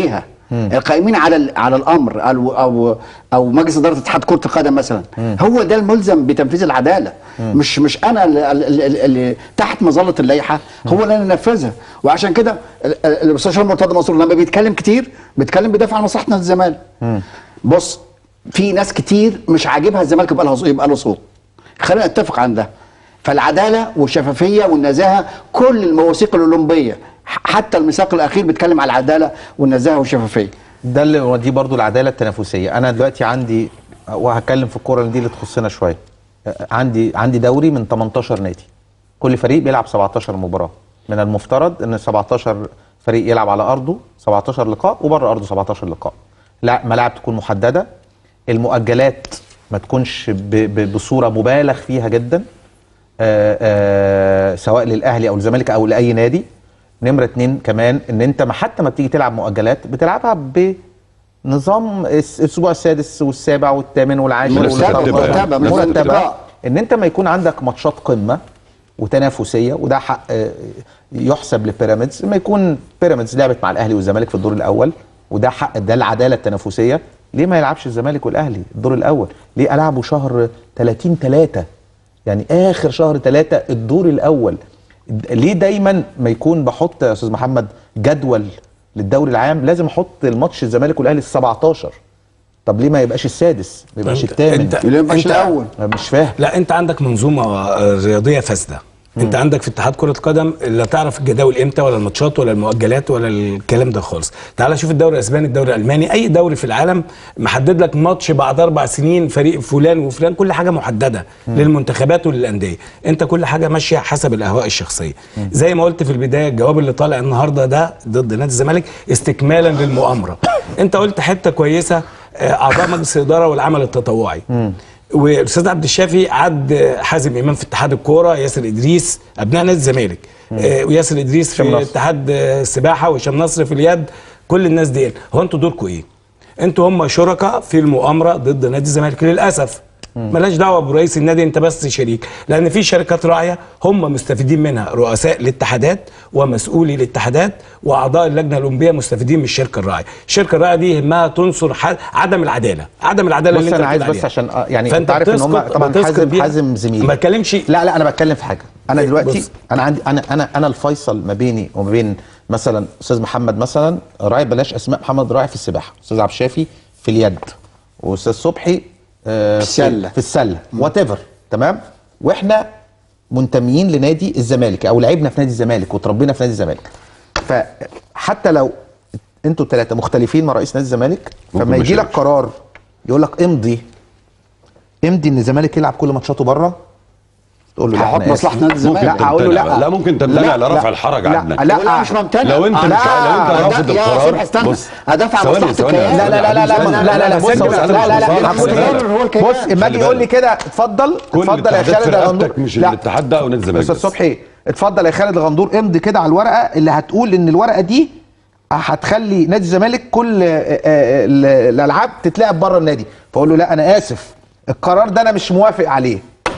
القائمين على ال- على الامر او او او مجلس اداره اتحاد كره القدم مثلا هو ده الملزم بتنفيذ العداله مش مش انا اللي, اللي, اللي تحت مظله اللائحه هو اللي انا انفذها وعشان كده ال- ال- الاستاذ مرتضى منصور لما بيتكلم كتير بيتكلم بيدافع عن مصلحه نادي الزمالك بص في ناس كتير مش عاجبها الزمالك يبقى له يبقى له صوت خلينا نتفق عن ده فالعداله والشفافيه والنزاهه كل المواثيق الاولمبيه ح- حتى الميثاق الاخير بيتكلم على العداله والنزاهه والشفافيه ده اللي دي برضو العداله التنافسيه انا دلوقتي عندي وهتكلم في الكوره دي اللي تخصنا شويه عندي عندي دوري من 18 نادي كل فريق بيلعب 17 مباراه من المفترض ان 17 فريق يلعب على ارضه 17 لقاء وبره ارضه 17 لقاء لا ملاعب تكون محدده المؤجلات ما تكونش ب- ب- بصوره مبالغ فيها جدا آه، آه، سواء للاهلي او الزمالك او لاي نادي نمره اتنين كمان ان انت ما حتى ما بتيجي تلعب مؤجلات بتلعبها بنظام الس- الاسبوع السادس والسابع والثامن والعاشر مرتبة، والخامس. مرتبة، مرتبة. مرتبه ان انت ما يكون عندك ماتشات قمه وتنافسيه وده حق آه، يحسب لبيراميدز ما يكون بيراميدز لعبت مع الاهلي والزمالك في الدور الاول وده حق ده العداله التنافسيه ليه ما يلعبش الزمالك والاهلي الدور الاول ليه العبوا شهر 30 3 يعني اخر شهر 3 الدور الاول ليه دايما ما يكون بحط يا استاذ محمد جدول للدوري العام لازم احط الماتش الزمالك والاهلي ال 17 طب ليه ما يبقاش السادس ما يبقاش أنت- الثامن أنت- اللي ما يبقاش أنت- الاول مش فاهم لا انت عندك منظومه آه، رياضيه فاسده انت عندك في اتحاد كره قدم لا تعرف الجداول امتى ولا الماتشات ولا المؤجلات ولا الكلام ده خالص تعال شوف الدوري الاسباني الدوري الالماني اي دوري في العالم محدد لك ماتش بعد اربع سنين فريق فلان وفلان كل حاجه محدده للمنتخبات وللانديه انت كل حاجه ماشيه حسب الاهواء الشخصيه زي ما قلت في البدايه الجواب اللي طالع النهارده ده ضد نادي الزمالك استكمالا للمؤامره انت قلت حته كويسه آه، اعضاء مجلس الاداره والعمل التطوعي والاستاذ عبد الشافي عد حازم امام في اتحاد الكوره ياسر ادريس ابناء نادي الزمالك آه، وياسر ادريس هشام في نصر. اتحاد آه، السباحه وهشام نصر في اليد كل الناس دي هو انتوا دوركم ايه؟ انتوا هم شركاء في المؤامره ضد نادي الزمالك للاسف ملاش دعوه برئيس النادي انت بس شريك لان في شركات راعيه هم مستفيدين منها رؤساء الاتحادات ومسؤولي الاتحادات واعضاء اللجنه الاولمبيه مستفيدين من الشركه الراعيه الشركه الراعيه دي يهمها تنصر ح- عدم العداله عدم العداله بص اللي انت انا عايز بتقول بس عليها. عشان آه، يعني فأنت انت عارف ان هم بتسقط- طبعا بتسقط حازم بيها. حازم زميلي ما بتكلمش لا لا انا بتكلم في حاجه انا إيه، دلوقتي بص. انا عندي انا انا انا الفيصل ما بيني وما بين مثلا استاذ محمد مثلا راعي بلاش اسماء محمد راعي في السباحه استاذ عبد الشافي في اليد واستاذ صبحي آه، في السلة. في السله وات ايفر تمام واحنا منتميين لنادي الزمالك او لعبنا في نادي الزمالك وتربينا في نادي الزمالك فحتى لو انتوا الثلاثه مختلفين مع رئيس نادي الزمالك ممكن فما ما يجي لك يشاركش. قرار يقول لك امضي امضي ان الزمالك يلعب كل ماتشاته بره تقول له لا هحط أنا مصلحه آسف. نادي الزمالك لا اقول له لا لا ممكن تمتنع لرفع الحرج لا عنك. لا لا مش ممتنع لو انت آه، مش لا، لو انت لا، رافض يا القرار صبحي استنى بص ادافع عن ثواني، مصلحه ثواني، الكيان لا لا لا لا لا ثواني، لا لا لا بص ثواني، بص ثواني، لا لا لا ثواني، محمود ثواني. غير هو الكيان. بص اما اجي خلي يقول لي بالك. كده اتفضل كل اتفضل يا الاتحادات خالد في الغندور رقبتك مش لا. الاتحاد ده او نادي الزمالك استاذ بس. صبحي اتفضل يا خالد الغندور امضي كده على الورقه اللي هتقول ان الورقه دي هتخلي نادي الزمالك كل آه، آه، ال- الالعاب تتلعب بره النادي فاقول له لا انا اسف القرار ده انا مش موافق عليه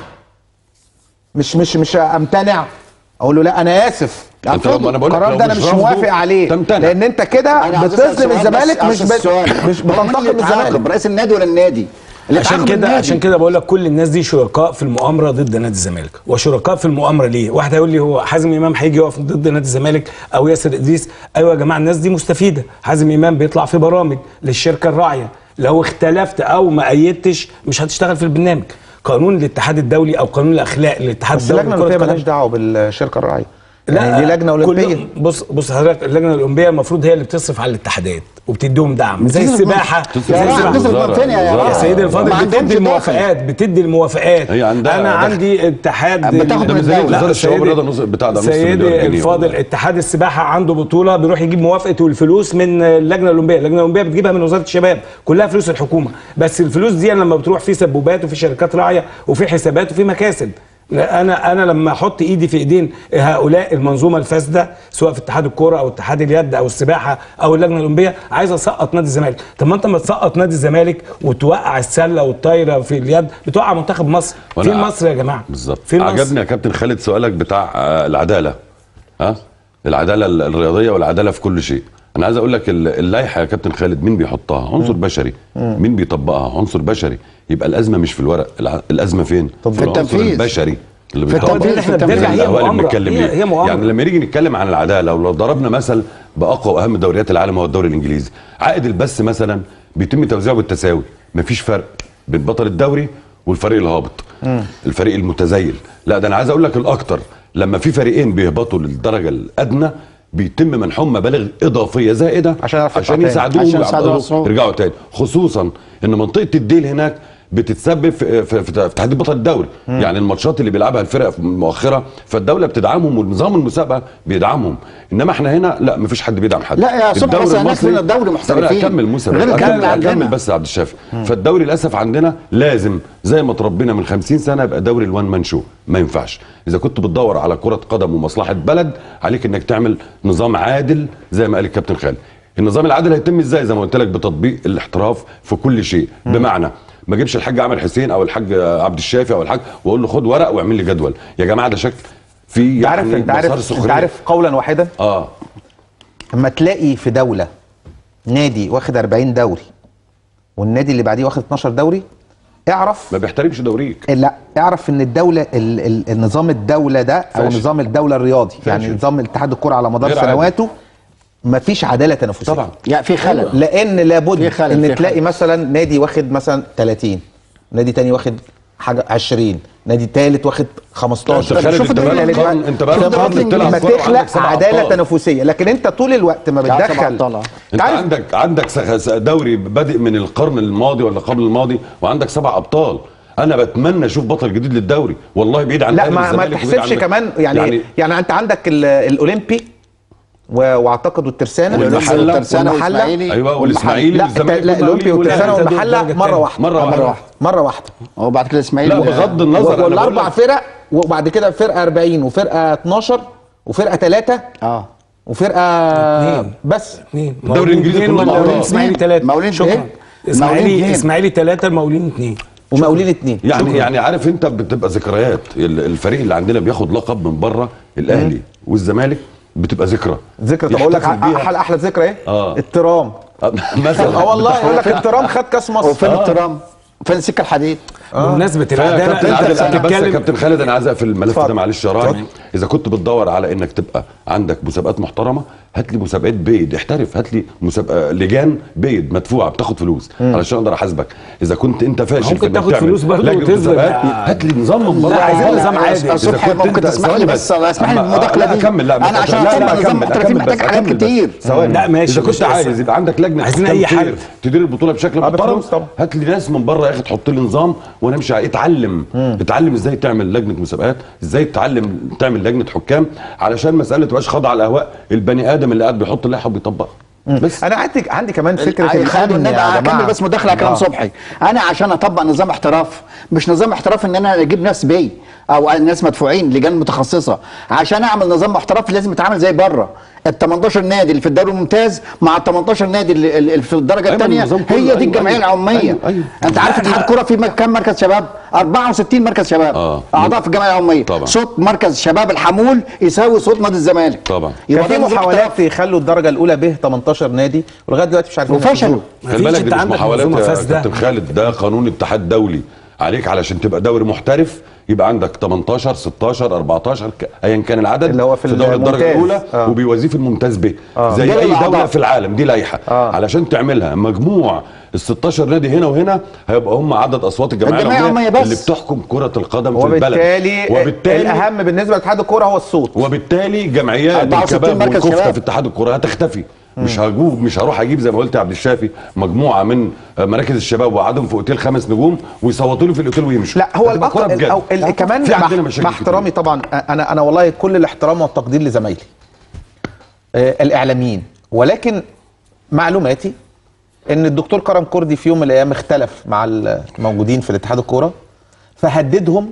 مش مش مش امتنع اقول له لا انا اسف انت لما انا بقول لك القرار لو ده انا مش مش رافضه، موافق عليه تمتنع. لان انت كده أنا عاوز أسأل بتظلم سؤال بس، الزمالك مش عاوز بت... أسأل سؤال. مش مين اللي بتنتقد يتعاقب؟ الزمالك رئيس النادي ولا النادي؟ اللي عشان يتعاقب كده النادي. عشان كده بقول لك كل الناس دي شركاء في المؤامره ضد نادي الزمالك وشركاء في المؤامره ليه واحد هيقول لي هو حازم امام هيجي يقف ضد نادي الزمالك او ياسر ادريس ايوه يا جماعه الناس دي مستفيده حازم امام بيطلع في برامج للشركه الراعيه لو اختلفت او ما ايدتش مش هتشتغل في البرنامج قانون الاتحاد الدولي او قانون الاخلاق للاتحاد بس الدولي اللجنه لكرة الاولمبيه القدم مالهاش دعوه بالشركه الراعيه يعني دي لجنه كل- اولمبيه بص بص حضرتك اللجنه الاولمبيه المفروض هي اللي بتصرف على الاتحادات وبتديهم دعم زي بتصرف السباحه تصرف زي يا تصرف راعي السباحه بتصرف من فين يا وزارة. راعي؟ يا سيدي الفاضل ما عندهمش بتدي دخل. الموافقات بتدي الموافقات هي عندها انا دخل. عندي اتحاد بتاخد ده من ميزانية الدولة. وزارة الشباب سيدي- والرياضة نص- بتاع ده نص مليار سيدي جنيه الفاضل والله. اتحاد السباحه عنده بطوله بيروح يجيب موافقه والفلوس من اللجنه الاولمبيه اللجنه الاولمبيه بتجيبها من وزاره الشباب كلها فلوس الحكومه بس الفلوس دي لما بتروح في سبوبات وفي شركات راعيه وفي حسابات وفي مكاسب لا، انا انا لما احط ايدي في ايدين هؤلاء المنظومه الفاسده سواء في اتحاد الكوره او اتحاد اليد او السباحه او اللجنه الاولمبيه عايز اسقط نادي الزمالك طب ما انت ما تسقط نادي الزمالك وتوقع السله والطايره في اليد بتوقع منتخب مصر وأنا- فين مصر يا جماعه بالظبط فين مصر عجبني يا كابتن خالد سؤالك بتاع آه، العداله ها العداله ال- الرياضيه والعداله في كل شيء انا عايز اقول لك ال- اللائحه يا كابتن خالد مين بيحطها عنصر بشري مين بيطبقها عنصر بشري يبقى الازمه مش في الورق الع- الازمه فين في العنصر التنفيذ. البشري اللي في بيطبق التنفيذ، احنا في بنرجع التنفيذ. هي الأهوال اللي مؤامره بنتكلم هي, بيه. هي مؤامره يعني لما نيجي نتكلم عن العداله ولو ضربنا مثل باقوى واهم دوريات العالم هو الدوري الانجليزي عائد البث مثلا بيتم توزيعه بالتساوي مفيش فرق بين بطل الدوري والفريق الهابط الفريق المتزايل لا ده انا عايز اقول لك الاكتر لما في فريقين بيهبطوا للدرجه الادنى بيتم منحهم مبالغ اضافيه زائده عشان يعرفوا عشان يدفعوا تاني. يساعدوهم عشان يساعدوا يعرفوا نفسهم. يرجعوا تاني خصوصا ان منطقه الديل هناك بتتسبب في, في, في, في تحديد بطل الدوري يعني الماتشات اللي بيلعبها الفرق مؤخره فالدوله بتدعمهم والنظام المسابقه بيدعمهم انما احنا هنا لا مفيش حد بيدعم حد لا يا صبحي، الدوري بس هناك المصري- من الدوري محترفين. لا، اكمل موسى غير بس. الكامل أكمل- عندنا. اكمل بس يا عبد الشافي فالدوري للاسف عندنا لازم زي ما تربينا من 50 سنه يبقى دوري الوان مان شو ما ينفعش اذا كنت بتدور على كره قدم ومصلحه بلد عليك انك تعمل نظام عادل زي ما قال الكابتن خالد النظام العادل هيتم ازاي زي ما قلت لك بتطبيق الاحتراف في كل شيء بمعنى ما اجيبش الحاج عامر حسين او الحاج عبد الشافي او الحاج واقول له خد ورق واعمل لي جدول يا جماعه ده شكل في انت عارف يعني انت مسار عارف انت سخرية. عارف قولا واحدا اه اما تلاقي في دوله نادي واخد 40 دوري والنادي اللي بعديه واخد 12 دوري اعرف ما بيحترمش دوريك لا اعرف ان الدوله ال ال النظام الدوله ده او فاشل. نظام الدوله الرياضي يعني فاشل. نظام اتحاد الكره على مدار غير عادل. سنواته مفيش عداله تنافسيه طبعا يعني في خلل لان لابد في خلل، ان في تلاقي خلل. مثلا نادي واخد مثلا 30 نادي تاني واخد حاجه 20 نادي تالت واخد 15 انت خالد شوف انت الدنيا بقالك اللي قرن- جوه. انت بقالك شوف قرن الدوري بتلعب لما كورة وعندك تخلق سبع عداله أبطال. تنافسيه لكن انت طول الوقت ما تعال سبع بتدخل أبطال. انت عارف- عندك عندك سخ- س- دوري بادئ من القرن الماضي ولا قبل الماضي وعندك سبع ابطال انا بتمنى اشوف بطل جديد للدوري والله بعيد عن لا الأهلي ما, ما والزمالك وبعيد تحسبش عن- كمان يعني يعني, يعني انت عندك ال- الاولمبي و- واعتقد والترسانه والمحلة. والترسانة والمحلة. والإسماعيلي. ايوه والمحلة. والاسماعيلي لا والزمالك الت- لا الاولمبي والمقاولين والترسانه والأهلي. والمحله درجة مره تانية. واحده مرة واحدة. مره واحده وبعد كده الاسماعيلي لا و- بغض النظر أنا بقول والاربع لك- فرق وبعد كده فرقه 40 وفرقه 12 وفرقه 3 اه وفرقه اتنين. بس اثنين الدوري الإنجليزي كله مع بعض. اسماعيلي ثلاثه مقاولين شكرا إيه؟ مقاولين اسماعيلي اتنين. اسماعيلي ثلاثه المقاولين اثنين ومقاولين اتنين يعني يعني عارف انت بتبقى ذكريات ال- الفريق اللي عندنا بياخد لقب من بره الاهلي والزمالك بتبقى ذكرى ذكرى طب اقول لك يحتفل بيها. احلى احلى ذكرى ايه؟ آه. الترام مثلا اه والله يقول لك الترام خد كاس مصر وفين الترام فين السكه الحديد بمناسبه كابتن العداله عادل انا بس يا بتتكلم كابتن خالد انا عايز اقفل الملف اتفضل. ده معلش يا راعي اذا كنت بتدور على انك تبقى عندك مسابقات محترمه هات لي مسابقات بيد احترف هات لي مسابقه لجان بيد مدفوعه بتاخد فلوس علشان اقدر احاسبك اذا كنت انت فاشل ممكن في إنك تاخد تعمل فلوس برضه لجنة وتظهر مسابقات، بقى. هات لي نظام من بره لا، عايزين عادل. نظام عادل. إذا صبحي كنت ممكن انت- تسمح لي ثواني بس اسمح لي أما- بالمداخله لا دي اكمل لا انا عشان لا، لا، اطبق نظام أكمل، محترفين أكمل محتاج بس، حاجات أكمل بس. كتير ثواني لا، ماشي، اذا مش كنت عايز يبقى عندك لجنه عايزين حكام أي كتير حد. تدير البطوله بشكل آه، محترم بفلوس طبعا. هات لي ناس من بره يا اخي تحط لي نظام وانا امشي عليه اتعلم اتعلم ازاي تعمل لجنه مسابقات ازاي تتعلم تعمل لجنه حكام علشان مساله ما تبقاش خاضعه لاهواء البني ادم اللي قاعد بيحط اللائحه وبيطبقها بس انا عندي عندي كمان فكره خالد الامن والنبي يا هكمل جماعه بس مداخله على كلام آه. صبحي انا عشان اطبق نظام احتراف مش نظام احتراف ان انا اجيب ناس بي او ناس مدفوعين لجان متخصصه عشان اعمل نظام احتراف لازم يتعامل زي بره ال 18 نادي اللي في الدوري الممتاز مع ال 18 نادي اللي, اللي في الدرجه أيوة، الثانيه النظام كله، هي دي أيوة، الجمعيه أيوة. العموميه أيوة، أيوة. انت عارف اتحاد الكوره في كام مركز شباب 64 مركز شباب آه. اعضاء في الجمعيه العموميه طبعا. صوت مركز شباب الحمول يساوي صوت نادي الزمالك طبعا. يبقى كان ده في نظام احتراف. محاولات يخلوا الدرجه الاولى به 18 نادي ولغايه دلوقتي مش عارفين وفشلوا. ينفذوها. خلي مفيش، بالك أنت دي مش عندك محاولات منظومة يا فاسدة. كابتن خالد ده قانون اتحاد دولي عليك علشان تبقى دوري محترف يبقى عندك 18 16 14 ك- ايا كان العدد اللي هو في دوري الدرجه الممتاز. الاولى آه. وبيوازيه في الممتاز ب زي دول اي الأعضاء. دوله في العالم دي لائحه آه. علشان تعملها مجموع ال 16 نادي هنا وهنا هيبقى هم عدد اصوات الجمعيه الجمعية العموميه العمومية بس. اللي بتحكم كره القدم في البلد وبالتالي وبالتالي الاهم بالنسبه لاتحاد الكوره هو الصوت وبالتالي جمعيات 64 الكباب مركز والكفته شباب. في اتحاد الكره هتختفي مش هجوب مش هروح اجيب زي ما قلت يا عبد الشافي مجموعه من مراكز الشباب واقعدهم في اوتيل خمس نجوم ويصوتوا له في الاوتيل ويمشوا لا هو هتبقى كرة الاكتر بجد. أو ال- كمان في مع, عندنا مشاكل مع كتير. احترامي طبعا انا انا والله كل الاحترام والتقدير لزمايلي آه، الاعلاميين ولكن معلوماتي ان الدكتور كرم كردي في يوم من الايام اختلف مع الموجودين في الاتحاد الكوره فهددهم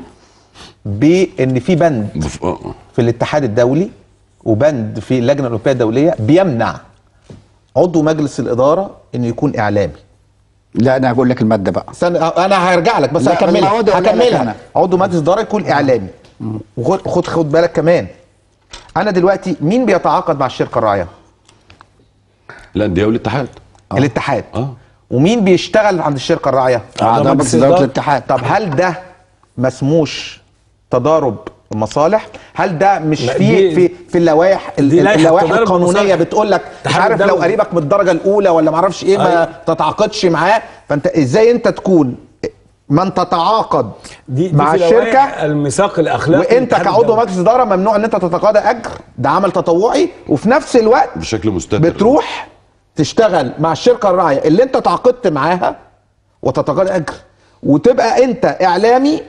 بان في بند بف- آه. في الاتحاد الدولي وبند في اللجنه الاوروبيه الدوليه بيمنع عضو مجلس الاداره انه يكون اعلامي لا انا هقول لك الماده بقى استنى انا هرجع لك بس لا، هكملها المواد أقولها لك هكملها أنا. عضو مجلس اداره يكون اعلامي وخد خد خد بالك كمان انا دلوقتي مين بيتعاقد مع الشركه الراعيه الانديه والاتحاد الاتحاد اه ومين بيشتغل عند الشركه الراعيه اعضاء مجلس اداره الاتحاد طب هل ده مسموش تضارب مصالح هل ده مش لا، في دي- في في اللوائح ال- دي لائحة اللوائح تضارب القانونيه المصالح. بتقول لك مش اتحاد عارف لو الدولي. قريبك من الدرجه الاولى ولا ما اعرفش ايه ما أيوة. تتعاقدش معاه فانت ازاي انت تكون من تتعاقد دي, دي مع في الشركه لوائح الميثاق الاخلاقي وانت للاتحاد كعضو الدولي. مجلس اداره ممنوع ان انت تتقاضى اجر ده عمل تطوعي وفي نفس الوقت بشكل مستتر بتروح تشتغل مع الشركه الراعيه اللي انت تعاقدت معاها وتتقاضى اجر وتبقى انت اعلامي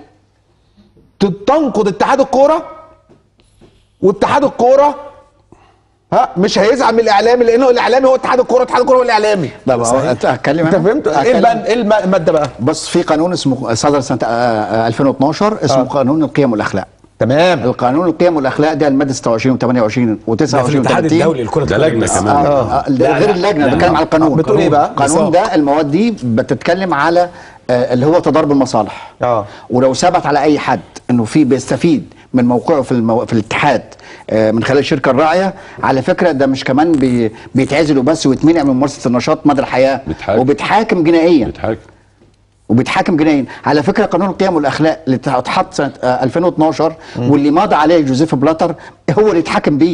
تنقد اتحاد الكوره واتحاد الكوره ها مش هيزعل من الاعلامي لانه الاعلامي هو اتحاد الكوره اتحاد الكوره هو الاعلامي لا بقى هو- اتكلم انت أنا؟ فهمت ايه أتكلم. البند- ايه الم- الماده بقى بص في قانون اسمه صدر سنه آه، آه، 2012 اسمه آه. قانون القيم والاخلاق تمام القانون القيم والاخلاق ده الماده 26 و28 ده في و29 الاتحاد و30 الدولي لكره ده القدم لجنة بس. كمان. آه. لا، غير لا، اللجنه لا. بتكلم على القانون بتقول إيه بقى؟ القانون بالظبط. ده المواد دي بتتكلم على آه، اللي هو تضارب المصالح اه ولو ثبت على اي حد انه في بيستفيد من موقعه في المو... في الاتحاد آه، من خلال الشركه الراعيه على فكره ده مش كمان بي... بيتعزل وبس ويتمنع من ممارسه النشاط مدى الحياه بيتحاكم. وبيتحاكم جنائيا بيتحاكم وبيتحاكم جنائيا على فكره قانون القيم والاخلاق اللي اتحط سنه آه، 2012 واللي مضى عليه جوزيف بلاتر هو اللي اتحكم بيه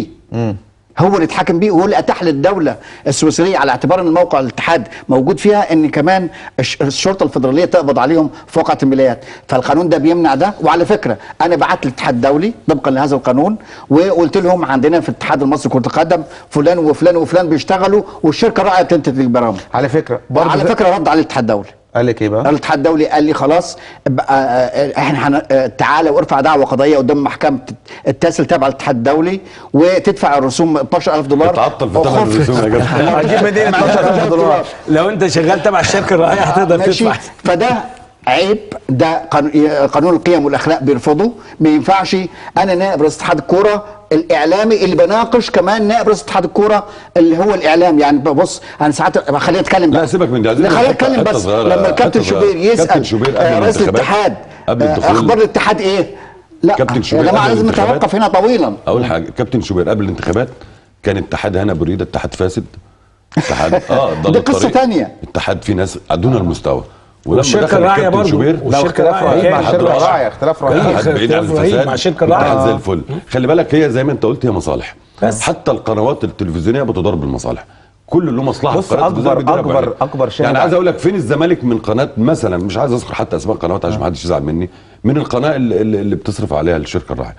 هو اللي اتحكم بيه وهو اللي اتاح للدوله السويسريه على اعتبار ان موقع الاتحاد موجود فيها ان كمان الش- الشرطه الفدراليه تقبض عليهم في واقعه الملايات فالقانون ده بيمنع ده وعلى فكره انا بعت للاتحاد الدولي طبقا لهذا القانون وقلت لهم عندنا في الاتحاد المصري لكره القدم فلان وفلان وفلان بيشتغلوا والشركه الراعيه بتنتج البرامج على فكره برضه على زي- فكره رد على الاتحاد الدولي قال لك ايه بقى الاتحاد الدولي قال لي خلاص بقى آه، احنا هن- آه، تعالى وارفع دعوه قضائيه قدام محكمه التاسل تبع الاتحاد الدولي وتدفع الرسوم 12000 دولار تتعطل في ثمن وخف- الرسوم يا جدع هجيب منين 12000 دولار لو انت شغال تبع الشركه الراعيه هتقدر ماشي تدفع فده عيب ده قانون قانون القيم والاخلاق بيرفضه ما ينفعش انا نائب رئيس اتحاد الكوره الاعلامي اللي بناقش كمان نائب رئيس اتحاد الكوره اللي هو الاعلام يعني بص انا ساعات خليني اتكلم لا بقى. سيبك من دي عايزين لا خليني حتة- اتكلم حتة بس صغيرة، لما الكابتن حتة صغيرة. شوبير يسال كابتن شوبير قبل آه، رئيس الانتخابات- الاتحاد قبل آه، الدخول- اخبار الاتحاد ايه لا كابتن شوبير يا جماعه قبل لازم الانتخابات- نتوقف هنا طويلا اول حاجه كابتن شوبير قبل الانتخابات كان اتحاد هنا بريده اتحاد فاسد اتحاد اه ضل دي قصة الطريق. تانية. اتحاد في ناس دون المستوى ولما والشركة دخل الراعية الكابتن برضو. شوبير لو والشركة اختلاف الراعية رهيب مع كانت الشركه هتروح. الراعيه اختلاف رهيب اتحاد بعيد عن اختلاف رهيب الفساد مع الشركة اتحاد الراعية. زي الفل خلي بالك هي زي ما انت قلت هي مصالح بس. حتى القنوات التلفزيونيه بتضارب المصالح كل له مصلحه بص، في قناة أكبر- التلفزيون بيديرها أكبر- بعينها. أكبر شاهد يعني عايز على- اقول لك فين الزمالك من قناه مثلا مش عايز اذكر حتى اسماء القنوات عشان ما حدش يزعل مني من القناه اللي, اللي اللي بتصرف عليها الشركه الراعيه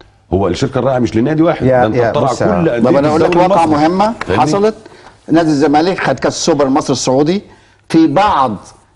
هو الشركه الراعيه مش لنادي واحد يا- ده انت يا بتطلع بص يا- كل طب انديه انا اقول لك الدوري واقعه المصري. مهمه فاهمني؟ حصلت نادي الزمالك خد كاس السوبر المصري السعودي في بعض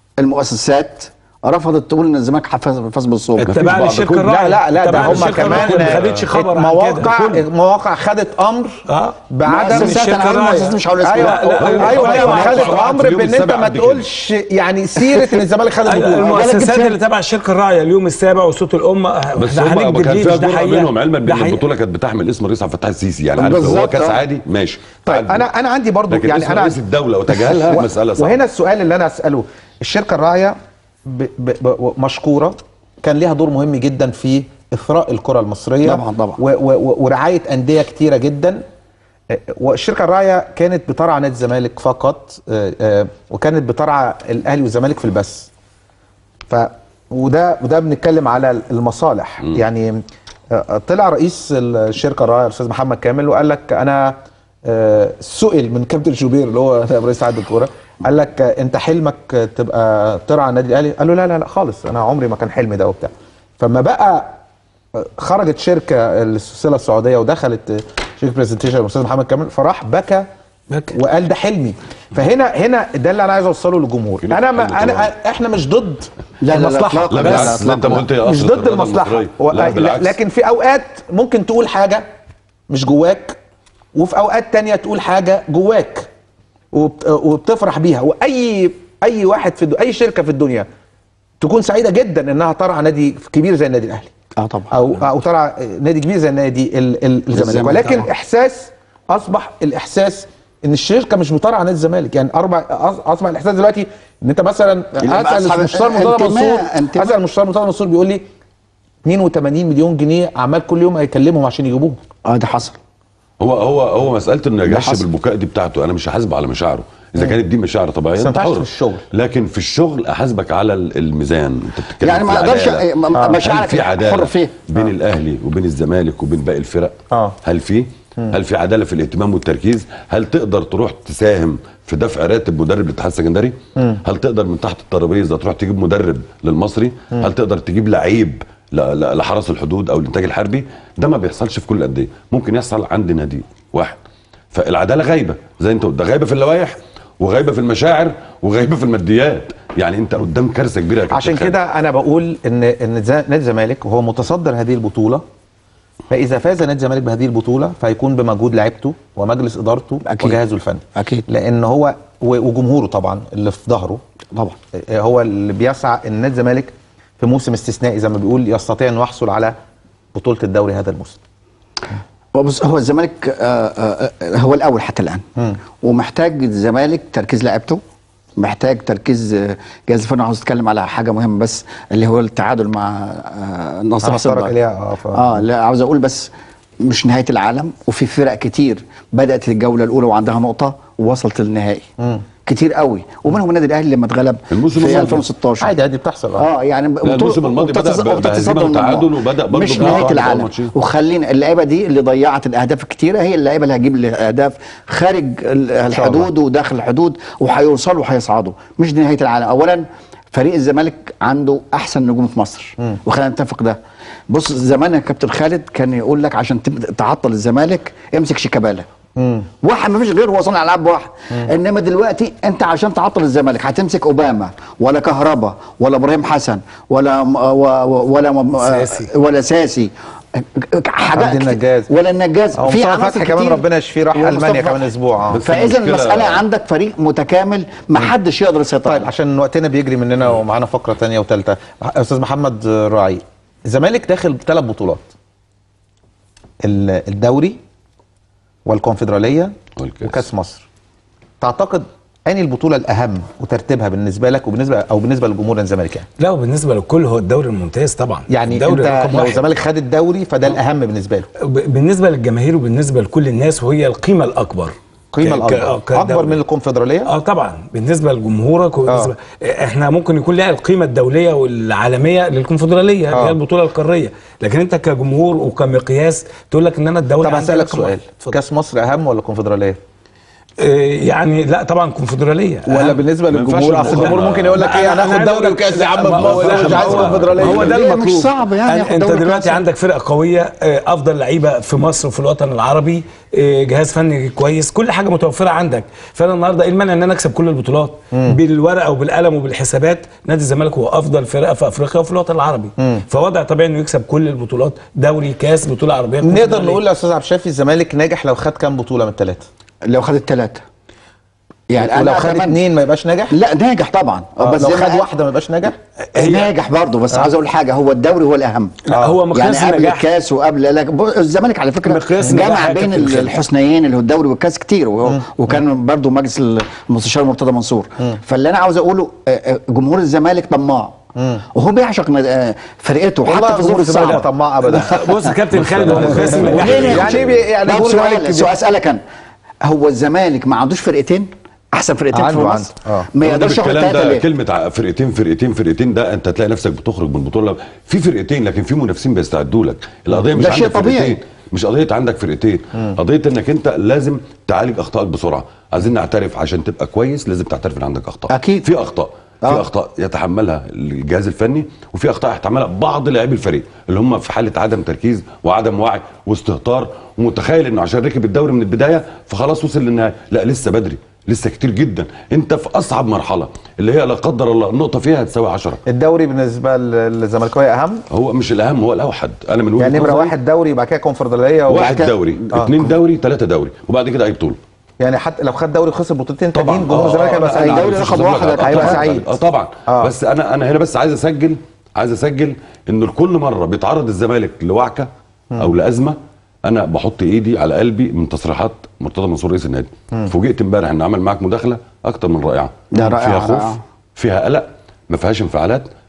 المؤسسات رفضت تقول ان الزمالك فاز فاز بالسوبر اتباع بعض للشركه كل- الراعيه لا لا لا ده اتباع هم للشركة الراعية، كمان ما خدتش خبر عن كده. مواقع كله. مواقع خدت امر اه بعدم مؤسسات الشركة انا هقول الراعية. مؤسسات مش هقول اسمها ايوه لا، لا، ايوه ايوه, أيوة، أيوة خدت طبعاً امر في اليوم بان انت السابع ما قد كده. تقولش يعني سيره ان الزمالك خد أيوة، البطوله المؤسسات اللي تبع الشركه الراعيه اليوم السابع وصوت الامه بس ده هم هنكذب كان ليه فيها مش ده جرأة حقيقه منهم علما ده بان حقيقة. البطوله كانت بتحمل اسم الرئيس عبد الفتاح السيسي يعني عارف لو هو بالظبط، كاس آه. عادي ماشي طيب عادي. انا انا عندي برضو لكن يعني اسم انا رئيس الدوله وتجاهلها مساله صعبه وهنا السؤال اللي انا اساله الشركه الراعيه ب ب ب مشكوره كان ليها دور مهم جدا في اثراء الكره المصريه طبعاً، طبعاً. و و و ورعايه انديه كتيره جدا آه، والشركه الراعيه كانت بترعى نادي الزمالك فقط آه، آه، وكانت بترعى الاهلي والزمالك في البث ف وده وده بنتكلم على المصالح يعني آه، طلع رئيس الشركه الراعيه الاستاذ محمد كامل وقال لك انا آه، سئل من كابتن شوبير اللي هو نائب رئيس اتحاد الكوره قال لك آه، انت حلمك آه، تبقى ترعى النادي الاهلي قال له لا لا لا خالص انا عمري ما كان حلمي ده وبتاع فما بقى آه، خرجت شركه السلسله السعوديه ودخلت آه، شركه برزنتيشن الاستاذ محمد كامل فراح بكى بكى. وقال ده حلمي فهنا هنا ده اللي انا عايز اوصله للجمهور كده انا ما حلو انا طبعاً. احنا مش ضد لا، لا، لا، المصلحه إطلاقاً. لا بس- بالعكس لا انت ما قلت يا مش أصل ضد الرياضة المصلحه المصرية. و- لا بالعكس لكن في اوقات ممكن تقول حاجه مش جواك وفي اوقات تانية تقول حاجه جواك وبت- وبتفرح بيها واي اي واحد في الد- اي شركه في الدنيا تكون سعيده جدا انها ترعى نادي كبير زي النادي الاهلي اه طبعا او او ترعى نادي كبير زي نادي ال- ال- الزمالك الزمالك ولكن طبعا. احساس اصبح الاحساس ان الشركه مش بترعى نادي الزمالك يعني اربع أص- اصبح الاحساس دلوقتي ان انت مثلا يبقى اسال أصحاب المستشار مرتضى انتماء- منصور انتماء. اسال المستشار مرتضى منصور بيقول لي 82 مليون جنيه عمال كل يوم هيكلمهم عشان يجيبوهم اه ده حصل هو هو هو مساله انه يجش حصل. بالبكاء دي بتاعته انا مش هحاسبه على مشاعره اذا كانت دي مشاعر طبيعيه بس ما انت ينفعش حر في الشغل. لكن في الشغل احاسبك على ال- الميزان انت بتتكلم يعني في ما اقدرش العدالة. م- م- هل مشاعرك في حر عداله فيه بين الاهلي وبين الزمالك وبين باقي الفرق آه. هل في هل في عداله في الاهتمام والتركيز هل تقدر تروح تساهم في دفع راتب مدرب الاتحاد السكندري هل تقدر من تحت الترابيزه تروح تجيب مدرب للمصري هل تقدر تجيب لعيب ل- ل- لحرس الحدود او الانتاج الحربي ده ما بيحصلش في كل الانديه ممكن يحصل عند نادي واحد فالعداله غايبه زي انت قلت ده غايبه في اللوائح وغايبه في المشاعر وغايبه في الماديات يعني انت قدام كارثه كبيره يا كابتن عشان خالد. كده انا بقول ان ان زا- نادي الزمالك وهو متصدر هذه البطوله فاذا فاز نادي الزمالك بهذه البطوله فهيكون بمجهود لعيبته ومجلس ادارته أكيد. وجهازه الفني أكيد. لان هو و- وجمهوره طبعا اللي في ظهره طبعا آه، هو اللي بيسعى ان نادي الزمالك في موسم استثنائي زي ما بيقول يستطيع انه يحصل على بطوله الدوري هذا الموسم بص هو الزمالك آه، آه، آه، هو الاول حتى الان ومحتاج الزمالك تركيز لاعيبته محتاج تركيز آه، جهاز الفني عاوز اتكلم على حاجه مهمه بس اللي هو التعادل مع آه، النصر أنا هتطرق الصبا. إليها، آه، ف- اه لا عاوز اقول بس مش نهايه العالم وفي فرق كتير بدات الجوله الاولى وعندها نقطه ووصلت للنهائي كتير قوي ومنهم النادي الاهلي لما اتغلب الموسم في الماضي. 2016 عادي عادي بتحصل آه. اه يعني لا، الموسم الماضي بدأ وبتتص- ب- وبتتصدر بهزيمة الموضوع. وتعادل وبدأ برضه مش بنقطة نهايه واحدة العالم أول ماتشين. وخلينا اللعيبه دي اللي ضيعت الاهداف الكتيره هي اللعيبه اللي هتجيب الاهداف خارج ال- الحدود وداخل الحدود وهيوصلوا وهيصعدوا مش دي نهايه العالم اولا فريق الزمالك عنده احسن نجوم في مصر وخلينا نتفق ده بص زمان يا كابتن خالد كان يقول لك عشان تبدا تعطل الزمالك امسك شيكابالا واحد ما فيش غيره هو صانع العاب واحد انما دلوقتي انت عشان تعطل الزمالك هتمسك اوباما ولا كهربا ولا ابراهيم حسن ولا م- و- و- ولا م- ساسي. ولا ساسي حاجات عبد النجاز. ولا النجاز هو مصطفى فتحي كمان ربنا يشفيه راح ومصطفى ألمانيا كمان فتحي. أسبوع، آه. بس فاذا المشكلة- المساله عندك فريق متكامل ما حدش يقدر يسيطر طيب عليه. عشان وقتنا بيجري مننا ومعانا فقره تانية وثالثه استاذ محمد راعي الزمالك داخل ثلاث بطولات ال- الدوري والكونفدراليه والكاس. وكاس مصر تعتقد انهي البطوله الاهم وترتيبها بالنسبه لك وبالنسبه او بالنسبه لجمهور الزمالك يعني لا وبالنسبه للكل هو الدوري الممتاز طبعا يعني الدوري انت رقم لو واحد. الزمالك خد الدوري فده الاهم بالنسبه له ب- بالنسبه للجماهير وبالنسبه لكل الناس وهي القيمه الاكبر قيمه ك- ك- الاكبر آه، اكبر كدوري. من الكونفدراليه اه طبعا بالنسبه لجمهورك وبالنسبه احنا ممكن يكون لها القيمه الدوليه والعالميه للكونفدراليه اللي آه. هي البطوله القاريه لكن انت كجمهور وكمقياس تقول لك ان انا الدوري طب عندي هسالك رقم سؤال واحد. اتفضل. كاس مصر اهم ولا الكونفدراليه آه، يعني لا طبعا كونفدراليه ولا أهم. بالنسبه ما ينفعش للجمهور اصل الموضوع الجمهور ده. ممكن يقول لك لا، ايه أنا- انا أنا هاخد عايز دوري أقول- وكاس يا عم لا، ما هو- مش لا، عايز ما هو- كونفدراليه هو ده ليه؟ المطلوب مش صعب يعني أن- ياخد انت دوري دلوقتي كاس. عندك فرق قويه آه، افضل لعيبه في مصر وفي الوطن العربي آه، جهاز فني كويس كل حاجه متوفره عندك فانا النهارده ايه المانع ان انا اكسب كل البطولات بالورقه وبالقلم وبالحسابات نادي الزمالك هو افضل فرقه في افريقيا وفي الوطن العربي فوضع طبيعي انه يكسب كل البطولات دوري كاس بطوله عربيه نقدر كونفدرالية. نقول يا استاذ عبد الشافي الزمالك ناجح لو خد كام بطوله من الثلاثه لو خد الثلاثه يعني ولو انا خد أتمنى- اثنين ما يبقاش ناجح لا ناجح طبعا آه، بس لو زي ما خد قال- واحده ما يبقاش ناجح ناجح برضه بس عاوز اقول حاجه هو الدوري هو الاهم لا، هو مقياس يعني قبل النجاح الكاس وقبل لا بص، الزمالك على فكره مقياس النجاح جمع يا بين كابتن خالد. الحسنيين اللي هو الدوري والكاس كتير وهو وكان برضه مجلس المستشار مرتضى منصور فاللي انا عاوز اقوله آه، آه، جمهور الزمالك طماع وهو بيعشق ند- آه، فرقته والله حتى في جمهور الظروف الزمالك الصعبه طماع ابدا بص يا كابتن خالد هو مقياس النجاح وليه ليه؟ يعني بي- يعني طب جمهور الزمالك سؤال كبير. سؤال اسالك انا هو الزمالك ما عندوش فرقتين احسن فرقتين في عنده- مصر عنده. آه. ما يقدرش ياخد الكلام ثلاثه ده ليه كلمه ع- فرقتين فرقتين فرقتين ده انت تلاقي نفسك بتخرج من بطوله في فرقتين لكن في منافسين بيستعدوا لك القضيه مش ده شيء عندك طبيعي. فرقتين مش قضيه عندك فرقتين قضيه انك انت لازم تعالج اخطائك بسرعه عايزين نعترف عشان تبقى كويس لازم تعترف ان عندك اخطاء أكيد. في اخطاء في آه. اخطاء يتحملها الجهاز الفني وفي اخطاء يتحملها بعض لاعبي الفريق اللي هم في حاله عدم تركيز وعدم وعي واستهتار ومتخيل انه عشان ركب الدوري من البدايه فخلاص وصل للنهايه لا لسه بدري لسه كتير جدا انت في اصعب مرحله اللي هي لا قدر الله النقطه فيها هتساوي 10 الدوري بالنسبه للزملكاويه اهم هو مش الاهم هو الاوحد انا من وجهه يعني نمره نظري واحد دوري يبقى كده كونفدراليه واحد كده- دوري آه. اثنين دوري ثلاثه دوري وبعد كده اي بطوله يعني حتى لو خد دوري وخسر بطولتين طبعا تانيين جمهور آه، الزمالك آه، هيبقى لا، سعيد أنا الدوري عايز رقم أقول واحد لك، آه، هيبقى طبعاً. سعيد. اه طبعا آه. بس انا انا هنا بس عايز اسجل عايز اسجل انه لكل مره بيتعرض الزمالك لوعكه او لازمه انا بحط ايدي على قلبي من تصريحات مرتضى منصور رئيس النادي فوجئت امبارح انه عمل معاك مداخله اكتر من رائعه ده رائعة، فيها خوف رائعة. فيها قلق ما فيهاش انفعالات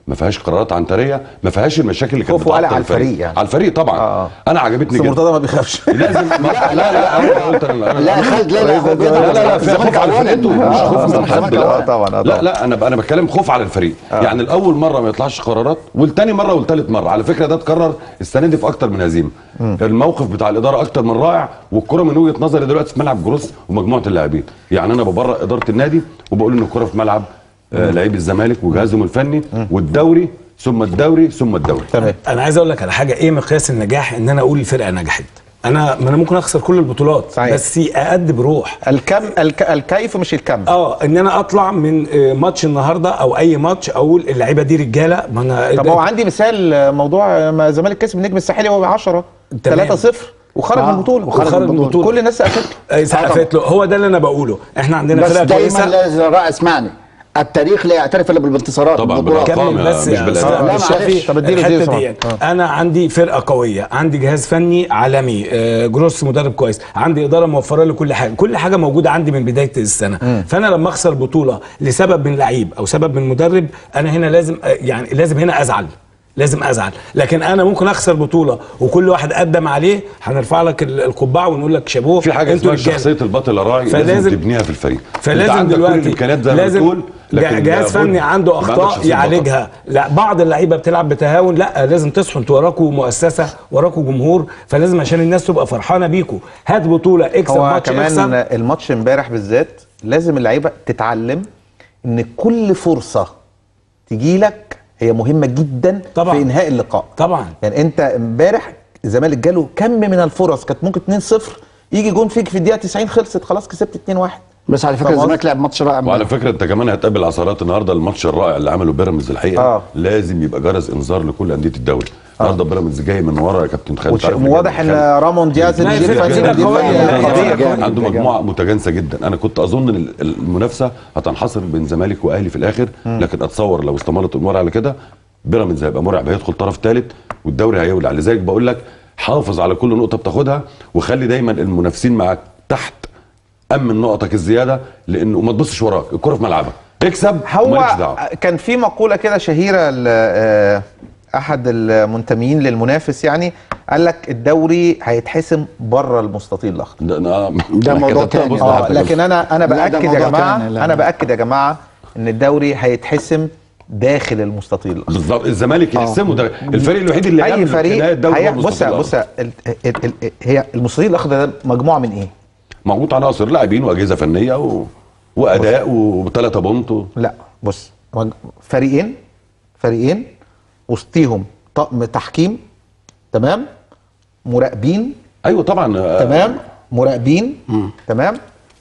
ما فيهاش قرارات عنتريه ما فيهاش المشاكل اللي كانت خوف وقلق بتعطل على الفريق يعني. على الفريق طبعا آه. انا عجبتني بس جدا مرتضى ما بيخافش لازم ما لا لا لا أنا قلت أنا- أنا- لا خالد لا لا هو بيضغط لا لا لا في الزمالك خوف على أولاً. فرقته مش آه، خوف من الزمالك حد أولاً. آه، طبعا، آه، لا طبعا. لا انا انا بتكلم خوف على الفريق يعني الاول مره ما يطلعش قرارات والتاني مره والتالت مره على فكره ده اتكرر السنه دي في اكتر من هزيمه الموقف بتاع الاداره اكتر من رائع والكره من وجهه نظري دلوقتي في ملعب جروس ومجموعه اللاعبين يعني انا ببرئ اداره النادي وبقول ان الكره في ملعب آه، لعيب الزمالك وجهازهم الفني والدوري ثم الدوري ثم الدوري تمام انا عايز اقول لك على حاجه ايه مقياس النجاح ان انا اقول الفرقه نجحت انا ما انا ممكن اخسر كل البطولات صحيح. بس اادي بروح الكم الك... الكيف مش الكم اه ان انا اطلع من آه، ماتش النهارده او اي ماتش اقول اللعيبه دي رجاله ما انا طب هو عندي مثال آه، موضوع ما الزمالك كسب النجم الساحلي وهو 10 تمام. 3 0 وخرج آه، من البطوله وخرج من البطولة. كل الناس سقفت له. آه، سقفت له هو ده اللي انا بقوله احنا عندنا بس فرقه دايما كويسه لازم رأي اسمعني التاريخ لا يعترف الا بالانتصارات طبعاً، بالبطولات. بالأرقام. كمل بس مش يا بالأداء. أستاذ لا، الشافي معلش. طب اديله زي الحته دي سمعة. انا عندي فرقه قويه عندي جهاز فني عالمي آه، جروس مدرب كويس عندي اداره موفره لي كل حاجه كل حاجه موجوده عندي من بدايه السنه فانا لما اخسر بطوله لسبب من لعيب او سبب من مدرب انا هنا لازم آه، يعني لازم هنا ازعل لازم ازعل لكن انا ممكن اخسر بطوله وكل واحد قدم عليه هنرفع لك ال- القبعه ونقول لك شابوه في حاجه انتوا اسمها رجالة. شخصيه البطل الراعي لازم فلازم- تبنيها في الفريق انت فلازم عندك كل دلوقتي الامكانيات زي ما لازم بتقول لكن جهاز لابد فني عنده يبقى عندك اخطاء شخصية بطل. يعالجها لا بعض اللعيبه بتلعب بتهاون لا لازم تصحوا انتوا وراكوا مؤسسه وراكوا جمهور فلازم عشان الناس تبقى فرحانه بيكوا هات بطوله اكسب هو ماتش كمان اكسب الماتش امبارح بالذات لازم اللعيبه تتعلم ان كل فرصه تجي لك هي مهمه جدا طبعاً. في انهاء اللقاء طبعا يعني انت امبارح الزمالك جاله كم من الفرص كانت ممكن 2-0 يجي جون فيك في الدقيقه 90 خلصت خلاص كسبت 2-1 بس على فكره فاهم الزمالك قصدي؟ لعب ماتش رائع وعلى فكره انت كمان هتقابل عثرات النهارده الماتش الرائع اللي عمله بيراميدز الحقيقه آه. لازم يبقى جرس انذار لكل انديه الدوري النهارده بيراميدز جاي من ورا يا كابتن خالد وش- تعرف واضح ان رامون دياز لا، المدير فرقة- الفني فرقة المدير قوية. الفني لا، خطير. فرقة عنده مجموعه متجانسه جدا انا كنت اظن ان ال- المنافسه هتنحصر بين زمالك واهلي في الاخر لكن اتصور لو استمرت الامور على كده بيراميدز هيبقى مرعب هيدخل طرف ثالث والدوري هيولع لذلك بقول لك حافظ على كل نقطه بتاخدها وخلي دايما المنافسين معاك تحت امن نقطك الزياده لانه وما تبصش وراك الكره في ملعبك اكسب ومالكش هو دعوه كان في مقوله كده شهيره ل- آه، احد المنتمين للمنافس يعني قال لك الدوري هيتحسم بره المستطيل الاخضر ده, أنا ده أنا موضوع كتبتها تاني. بص اه لحضرتك. لكن انا انا لا، ده باكد يا موضوع جماعه تاني، لا، انا لا. باكد يا جماعه ان الدوري هيتحسم داخل المستطيل الاخضر بالظبط الزمالك يحسمه ده الفريق الوحيد اللي اي قبل فريق نهاية الدوري هي هو بص المستطيل بص الأخضر. ال- ال- ال- هي المستطيل الاخضر ده مجموعه من ايه؟ موجود عناصر لاعبين واجهزه فنيه و... واداء وثلاثه بونت و... لا بص مج- فريقين فريقين وسطيهم طقم تحكيم تمام مراقبين ايوه طبعا آه، تمام مراقبين تمام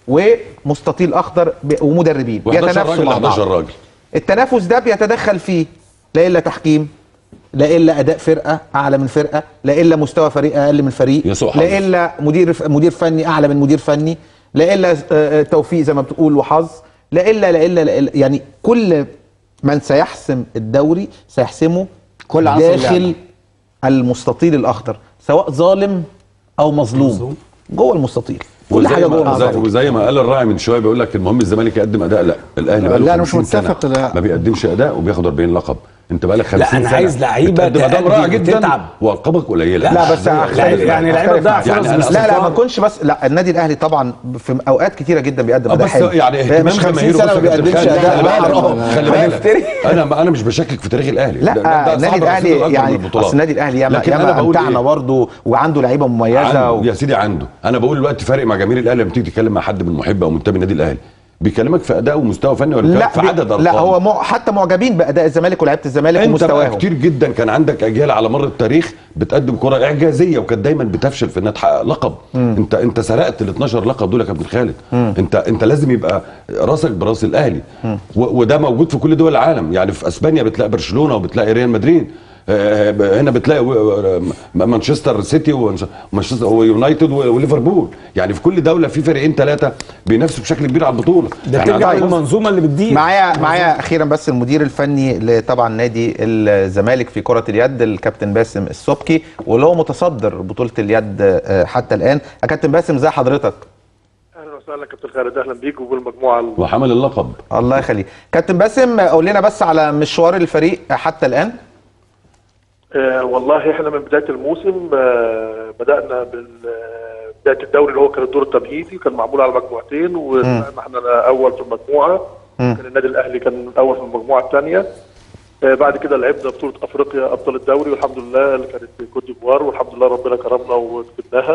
ومستطيل اخضر ب- ومدربين و11 بيتنافسوا راجل مع 11 بعض راجل التنافس ده بيتدخل فيه لا الا تحكيم لا الا اداء فرقه اعلى من فرقه لا الا مستوى فريق اقل من فريق يسوع حظ. لا الا مدير مدير فني اعلى من مدير فني لا الا آه، آه، توفيق زي ما بتقول وحظ لا الا لا الا, لا إلا يعني كل من سيحسم الدوري سيحسمه كل عناصر داخل اللعبة. المستطيل الاخضر سواء ظالم او مظلوم مظلوم. جوه المستطيل كل وزي حاجه جوه ما زي, المستطيل وزي ما قال الراعي من شويه بيقول لك المهم الزمالك يقدم اداء لا الاهلي بقى لا، أنا مش متفق، لا. ما بيقدمش اداء وبياخد 40 لقب انت بقى لك 50 لا، أنا سنه عايز لعيبة بتقدم اداء تأدي رائع جدا وتتعب. والقابك قليله لا بس لا، أختلف يعني معاك، لعيبة أختلف تضيع معاك. يعني فرص أنا- لا لا باستمرار. ما كنش بس لا النادي الاهلي طبعا في اوقات كتيره جدا بيقدم آه، اداء بس حلو يعني اهتمام مش 50 جماهيره سنه بص ما يا كابتن بيقدمش خالد، اداء خلي لا بالك، حرام خلي هيفتري. بالك انا انا مش بشكك في تاريخ الاهلي لا ده- ده- ده النادي صاحب الاهلي الرصيد الأكبر يعني من البطولات. اصل النادي الاهلي ياما لكن أنا ياما بقول امتعنا إيه؟ برضه وعنده لعيبه مميزه عنده و... يا سيدي عنده انا بقول دلوقتي فارق مع جماهير الاهلي لما تيجي تتكلم مع حد من محب او منتمي النادي الاهلي بيكلمك في اداء ومستوى فني ولا لا في بي- عدد ارقام لا هو مع... حتى معجبين باداء الزمالك ولاعيبه الزمالك انت بقى ومستواهم كتير جدا كان عندك اجيال على مر التاريخ بتقدم كره اعجازيه وكانت دايما بتفشل في انها تحقق لقب انت انت سرقت ال 12 لقب دول يا كابتن خالد انت انت لازم يبقى راسك براس الاهلي و- وده موجود في كل دول العالم يعني في اسبانيا بتلاقي برشلونه وبتلاقي ريال مدريد آه، هنا بتلاقي و- و- مانشستر سيتي ومانشستر ويونايتد وليفربول يعني في كل دوله في فريقين ثلاثه بينافسوا بشكل كبير على البطوله ده احنا بترجع عندنا- للمنظومه اللي بتدير معايا معايا اخيرا بس المدير الفني لطبعا نادي الزمالك في كره اليد الكابتن باسم السبكي واللي هو متصدر بطوله اليد آه، حتى الان يا كابتن باسم ازي حضرتك اهلا وسهلا كابتن خالد اهلا بيك وبالمجموعه ال- وحمل اللقب الله يخليك كابتن باسم قول لنا بس على مشوار الفريق حتى الان آه والله احنا من بدايه الموسم آه بدانا بال آه، بدايه الدوري اللي هو كان الدور التمهيدي كان معمول على مجموعتين وطلعنا احنا اول في المجموعه كان النادي الاهلي كان الاول في المجموعه الثانيه آه بعد كده لعبنا بطوله افريقيا ابطال الدوري والحمد لله اللي كانت في كوت ديفوار والحمد لله ربنا كرمنا وكسبناها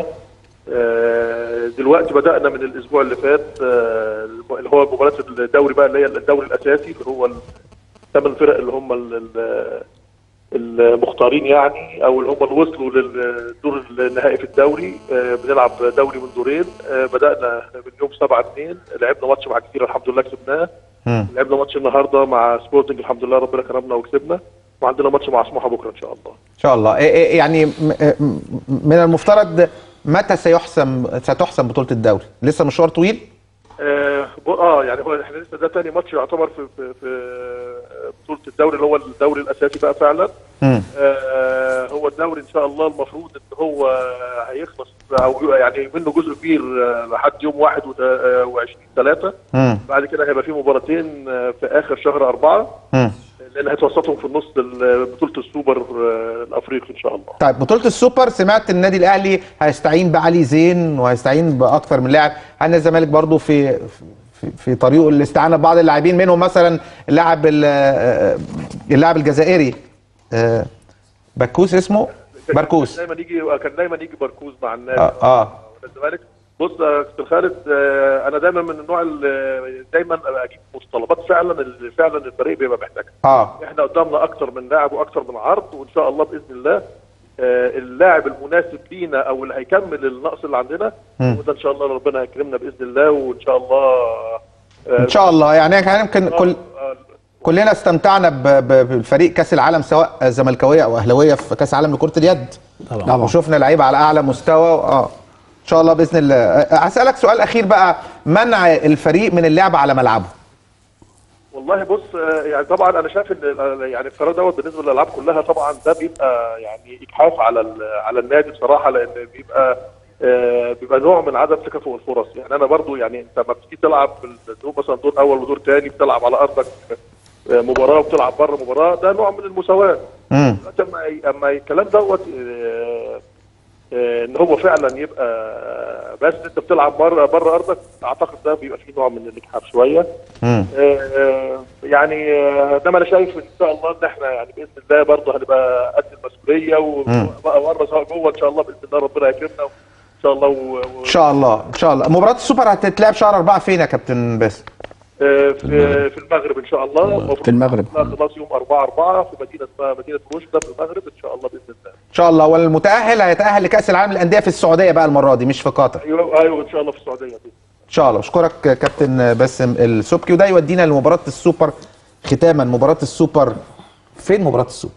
آه، دلوقتي بدانا من الاسبوع اللي فات آه، اللي هو مباراه الدوري بقى اللي هي الدوري الاساسي اللي هو الثمان فرق اللي هم ال- ال- المختارين يعني او اللي هم اللي وصلوا للدور النهائي في الدوري آه، بنلعب دوري من دورين آه، بدانا من يوم 7 2 لعبنا ماتش مع كتير الحمد لله كسبناه مم. لعبنا ماتش النهارده مع سبورتنج الحمد لله ربنا كرمنا وكسبنا وعندنا ماتش مع سموحه بكره ان شاء الله ان شاء الله إيه- إيه يعني م- م- من المفترض متى سيحسم ستحسم بطوله الدوري لسه مشوار طويل اه ب- اه يعني هو احنا لسه ده تاني ماتش يعتبر في في, في بطوله الدوري اللي هو الدوري الاساسي بقى فعلا مم. آه هو الدوري ان شاء الله المفروض ان هو هيخلص او يعني منه جزء كبير آه، لحد يوم 21 3 مم. بعد كده هيبقى في مباراتين آه، في اخر شهر أربعة مم. لان هيتوسطهم في النص ال- بطوله السوبر آه، الافريقي ان شاء الله طيب بطولة السوبر سمعت النادي الاهلي هيستعين بعلي زين وهيستعين باكثر من لاعب هل نادي الزمالك برضو في في, في طريقه الاستعانه ببعض اللاعبين منهم مثلا اللاعب ال- آه، اللاعب الجزائري آه، بكوس اسمه بركوس كان دايما يجي كان دايما يجي بركوز مع النادي اه, آه. الزمالك بص يا كابتن خالد آه، انا دايما من النوع اللي دايما أبقى اجيب متطلبات فعلا اللي فعلا الفريق بيبقى محتاجها اه احنا قدامنا اكتر من لاعب واكتر من عرض وان شاء الله باذن الله آه، اللاعب المناسب لينا او اللي هيكمل النقص اللي عندنا وده ان شاء الله ربنا هيكرمنا باذن الله وان شاء الله آه، ان شاء الله يعني كان يمكن كل آه، كلنا استمتعنا ب- ب- بالفريق كاس العالم سواء زملكاويه او اهلاويه في كاس العالم لكره اليد طبعا وشفنا لعيبه على اعلى مستوى اه ان شاء الله باذن الله أه، هسالك سؤال اخير بقى منع الفريق من اللعب على ملعبه والله بص آه، يعني طبعا انا شايف ان ال- يعني القرار دوت بالنسبه للالعاب كلها طبعا ده بيبقى يعني اجحاف على ال- على النادي بصراحه لان بيبقى آه، بيبقى نوع من عدم تكافؤ الفرص يعني انا برضو يعني انت لما بتيجي تلعب بالدور مثلا دور اول ودور ثاني بتلعب على ارضك آه، مباراه وبتلعب بره مباراه ده نوع من المساواه امم دلوقتي اما اما الكلام دوت آه، آه، ان هو فعلا يبقى بس انت بتلعب بره بره ارضك اعتقد ده بيبقى فيه نوع من الاجحاف شويه امم آه، يعني آه، انما انا شايف ان شاء الله ان احنا يعني باذن الله برضه هنبقى قد المسؤوليه وبقى بره سواء جوه ان شاء الله باذن الله ربنا يكرمنا ان شاء الله و... و... ان شاء الله ان شاء الله مباراه السوبر هتتلعب شهر أربعة فين يا كابتن باسم آه، في في المغرب ان شاء الله المفروض في المغرب. خلاص يوم 4 4 في مدينه اسمها مدينه روشدا في المغرب ان شاء الله باذن الله ان شاء الله والمتاهل هيتاهل لكاس العالم للانديه في السعوديه بقى المره دي مش في قطر ايوه ايوه ان شاء الله في السعوديه باذن ان شاء الله اشكرك كابتن باسم السبكي وده يودينا لمباراه السوبر ختاما مباراه السوبر فين مباراه السوبر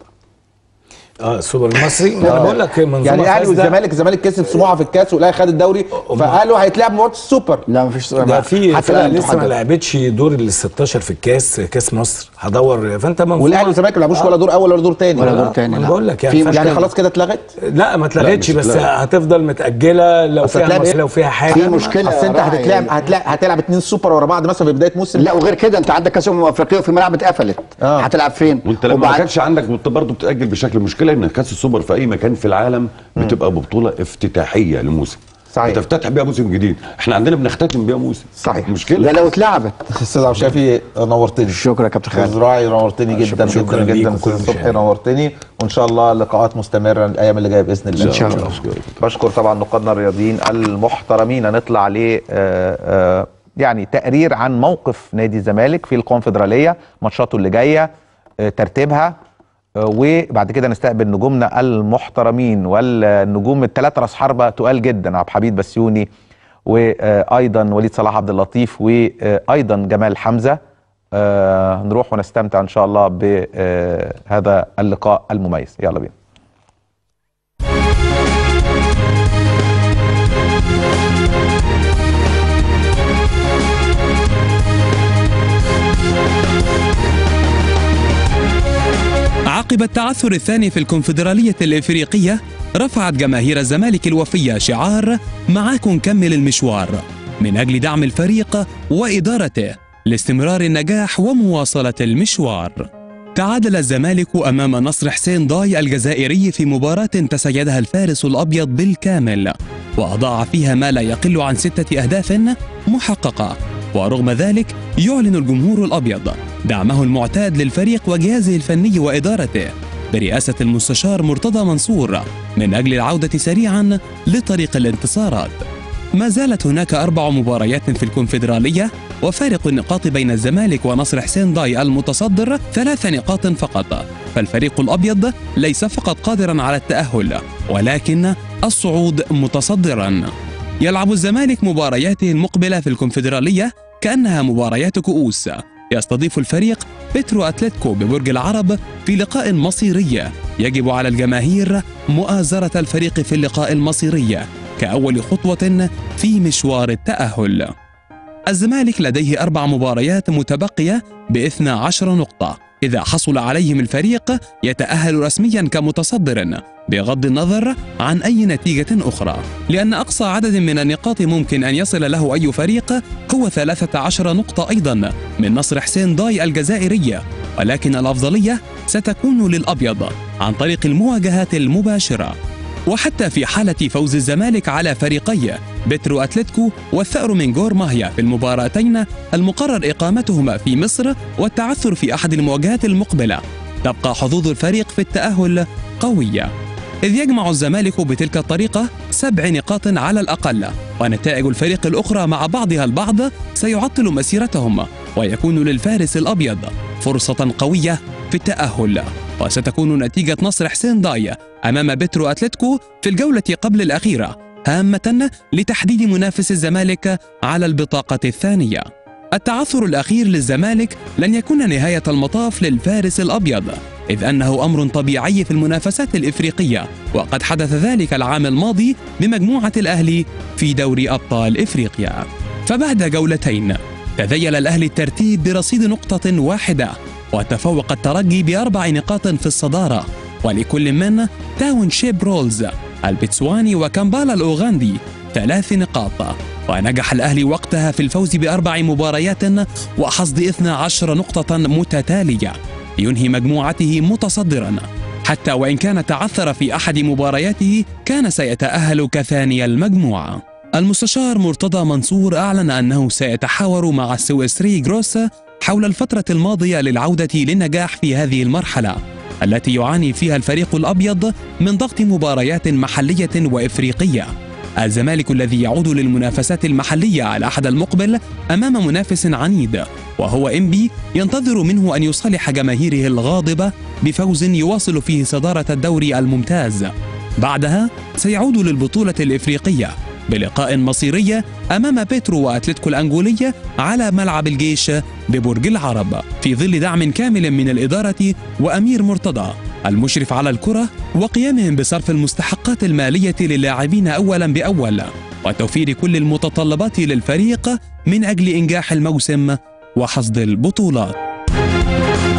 اه السوبر المصري ما انا بقول لك منظومه يعني الاهلي فاسدة. والزمالك الزمالك كسب سموحه في الكاس والاهلي خد الدوري فقالوا هيتلعب مباراه السوبر لا مفيش ده في حتى فرق الآن لسه ما تحدد. لعبتش دور ال 16 في الكاس كاس مصر هدور فانت منظومه والاهلي والزمالك ما لعبوش ولا دور اول ولا دور تاني ولا دور آه، تاني انا لا. بقول لك يعني في فأنت- يعني خلاص كده اتلغت لا ما اتلغتش مش بس اتلغت. هتفضل متاجله لو أصل فيها هتلاعب مصر إيه؟ لو فيها حاجه في مشكله اصل انت راعي. هتتلعب هتلعب هتلعب اتنين سوبر ورا بعض مثلا في بدايه موسم لا وغير كده انت عندك كاس امم افريقيا وفي ملعب اتقفلت آه. هتلعب فين وانت لما ما وبعد- كانش عندك انت برضه بتاجل بشكل مشكله ان كاس السوبر في اي مكان في العالم بتبقى ببطوله افتتاحيه لموسم صحيح. بتفتتح بيها موسم جديد احنا عندنا بنختتم بيها موسم صحيح. مشكله ده لو اتلعبت استاذ عبد الشافي نورتني شكرا يا كابتن استاذ خالد زراعي نورتني جدا شكراً جدا ليك جدا وكل استاذ صبحي المشاهدين. نورتني وان شاء الله لقاءات مستمره الايام اللي جايه باذن الله إن شاء الله. بشكر طبعا نقادنا الرياضيين المحترمين نطلع ل آه، آه، يعني تقرير عن موقف نادي الزمالك في الكونفدراليه ماتشاته اللي جايه آه، ترتيبها آه، وبعد كده نستقبل نجومنا المحترمين والنجوم الثلاثه راس حربه تقال جدا عبد الحميد بسيوني وايضا وليد صلاح عبد اللطيف وايضا جمال حمزه آه، نروح ونستمتع ان شاء الله بهذا اللقاء المميز يلا بينا عقب التعثر الثاني في الكونفدرالية الإفريقية رفعت جماهير الزمالك الوفية شعار معاكم كمل المشوار من أجل دعم الفريق وإدارته لاستمرار النجاح ومواصلة المشوار تعادل الزمالك أمام نصر حسين ضاي الجزائري في مباراة تسيدها الفارس الأبيض بالكامل وأضاع فيها ما لا يقل عن ستة أهداف محققة ورغم ذلك يعلن الجمهور الأبيض دعمه المعتاد للفريق وجهازه الفني وإدارته برئاسة المستشار مرتضى منصور من أجل العودة سريعا لطريق الانتصارات ما زالت هناك أربع مباريات في الكونفدرالية وفارق النقاط بين الزمالك ونصر حسين ضاي المتصدر ثلاث نقاط فقط فالفريق الأبيض ليس فقط قادرا على التأهل ولكن الصعود متصدرا يلعب الزمالك مبارياته المقبلة في الكونفدرالية كأنها مباريات كؤوس يستضيف الفريق بترو أتلتيكو ببرج العرب في لقاء مصيري يجب على الجماهير مؤازرة الفريق في اللقاء المصيري كأول خطوة في مشوار التأهل الزمالك لديه أربع مباريات متبقية بإثنى عشر نقطة إذا حصل عليهم الفريق يتأهل رسميا كمتصدر بغض النظر عن أي نتيجة أخرى لأن أقصى عدد من النقاط ممكن أن يصل له أي فريق هو 13 نقطة أيضا من نصر حسين ضاي الجزائرية ولكن الأفضلية ستكون للأبيض عن طريق المواجهات المباشرة وحتى في حالة فوز الزمالك على فريقي بترو أتلتيكو والثأر من جور ماهيا في المباراتين المقرر إقامتهما في مصر والتعثر في أحد المواجهات المقبلة تبقى حظوظ الفريق في التأهل قوية إذ يجمع الزمالك بتلك الطريقة سبع نقاط على الأقل ونتائج الفريق الأخرى مع بعضها البعض سيعطل مسيرتهم ويكون للفارس الأبيض فرصة قوية في التأهل وستكون نتيجة نصر حسين ضاي أمام بترو أتلتيكو في الجولة قبل الأخيرة هامة لتحديد منافس الزمالك على البطاقة الثانية التعثر الأخير للزمالك لن يكون نهاية المطاف للفارس الأبيض إذ أنه أمر طبيعي في المنافسات الإفريقية وقد حدث ذلك العام الماضي بمجموعة الأهلي في دوري أبطال إفريقيا فبعد جولتين تذيل الأهلي الترتيب برصيد نقطة واحدة وتفوق الترجي بأربع نقاط في الصدارة ولكل من تاون شيب رولز البتسواني وكامبالا الأوغندي ثلاث نقاط ونجح الأهلي وقتها في الفوز بأربع مباريات وحصد 12 نقطة متتالية لينهي مجموعته متصدرا حتى وإن كان تعثر في أحد مبارياته كان سيتأهل كثاني المجموعة المستشار مرتضى منصور أعلن أنه سيتحاور مع السويسري جروس حول الفترة الماضية للعودة للنجاح في هذه المرحلة التي يعاني فيها الفريق الأبيض من ضغط مباريات محلية وإفريقية الزمالك الذي يعود للمنافسات المحلية على الأحد المقبل أمام منافس عنيد وهو إنبي ينتظر منه أن يصالح جماهيره الغاضبة بفوز يواصل فيه صدارة الدوري الممتاز بعدها سيعود للبطولة الإفريقية بلقاء مصيري أمام بيترو وأتلتيكو الأنجولية على ملعب الجيش ببرج العرب في ظل دعم كامل من الإدارة وأمير مرتضى المشرف على الكرة وقيامهم بصرف المستحقات المالية للاعبين أولا بأول وتوفير كل المتطلبات للفريق من أجل إنجاح الموسم وحصد البطولات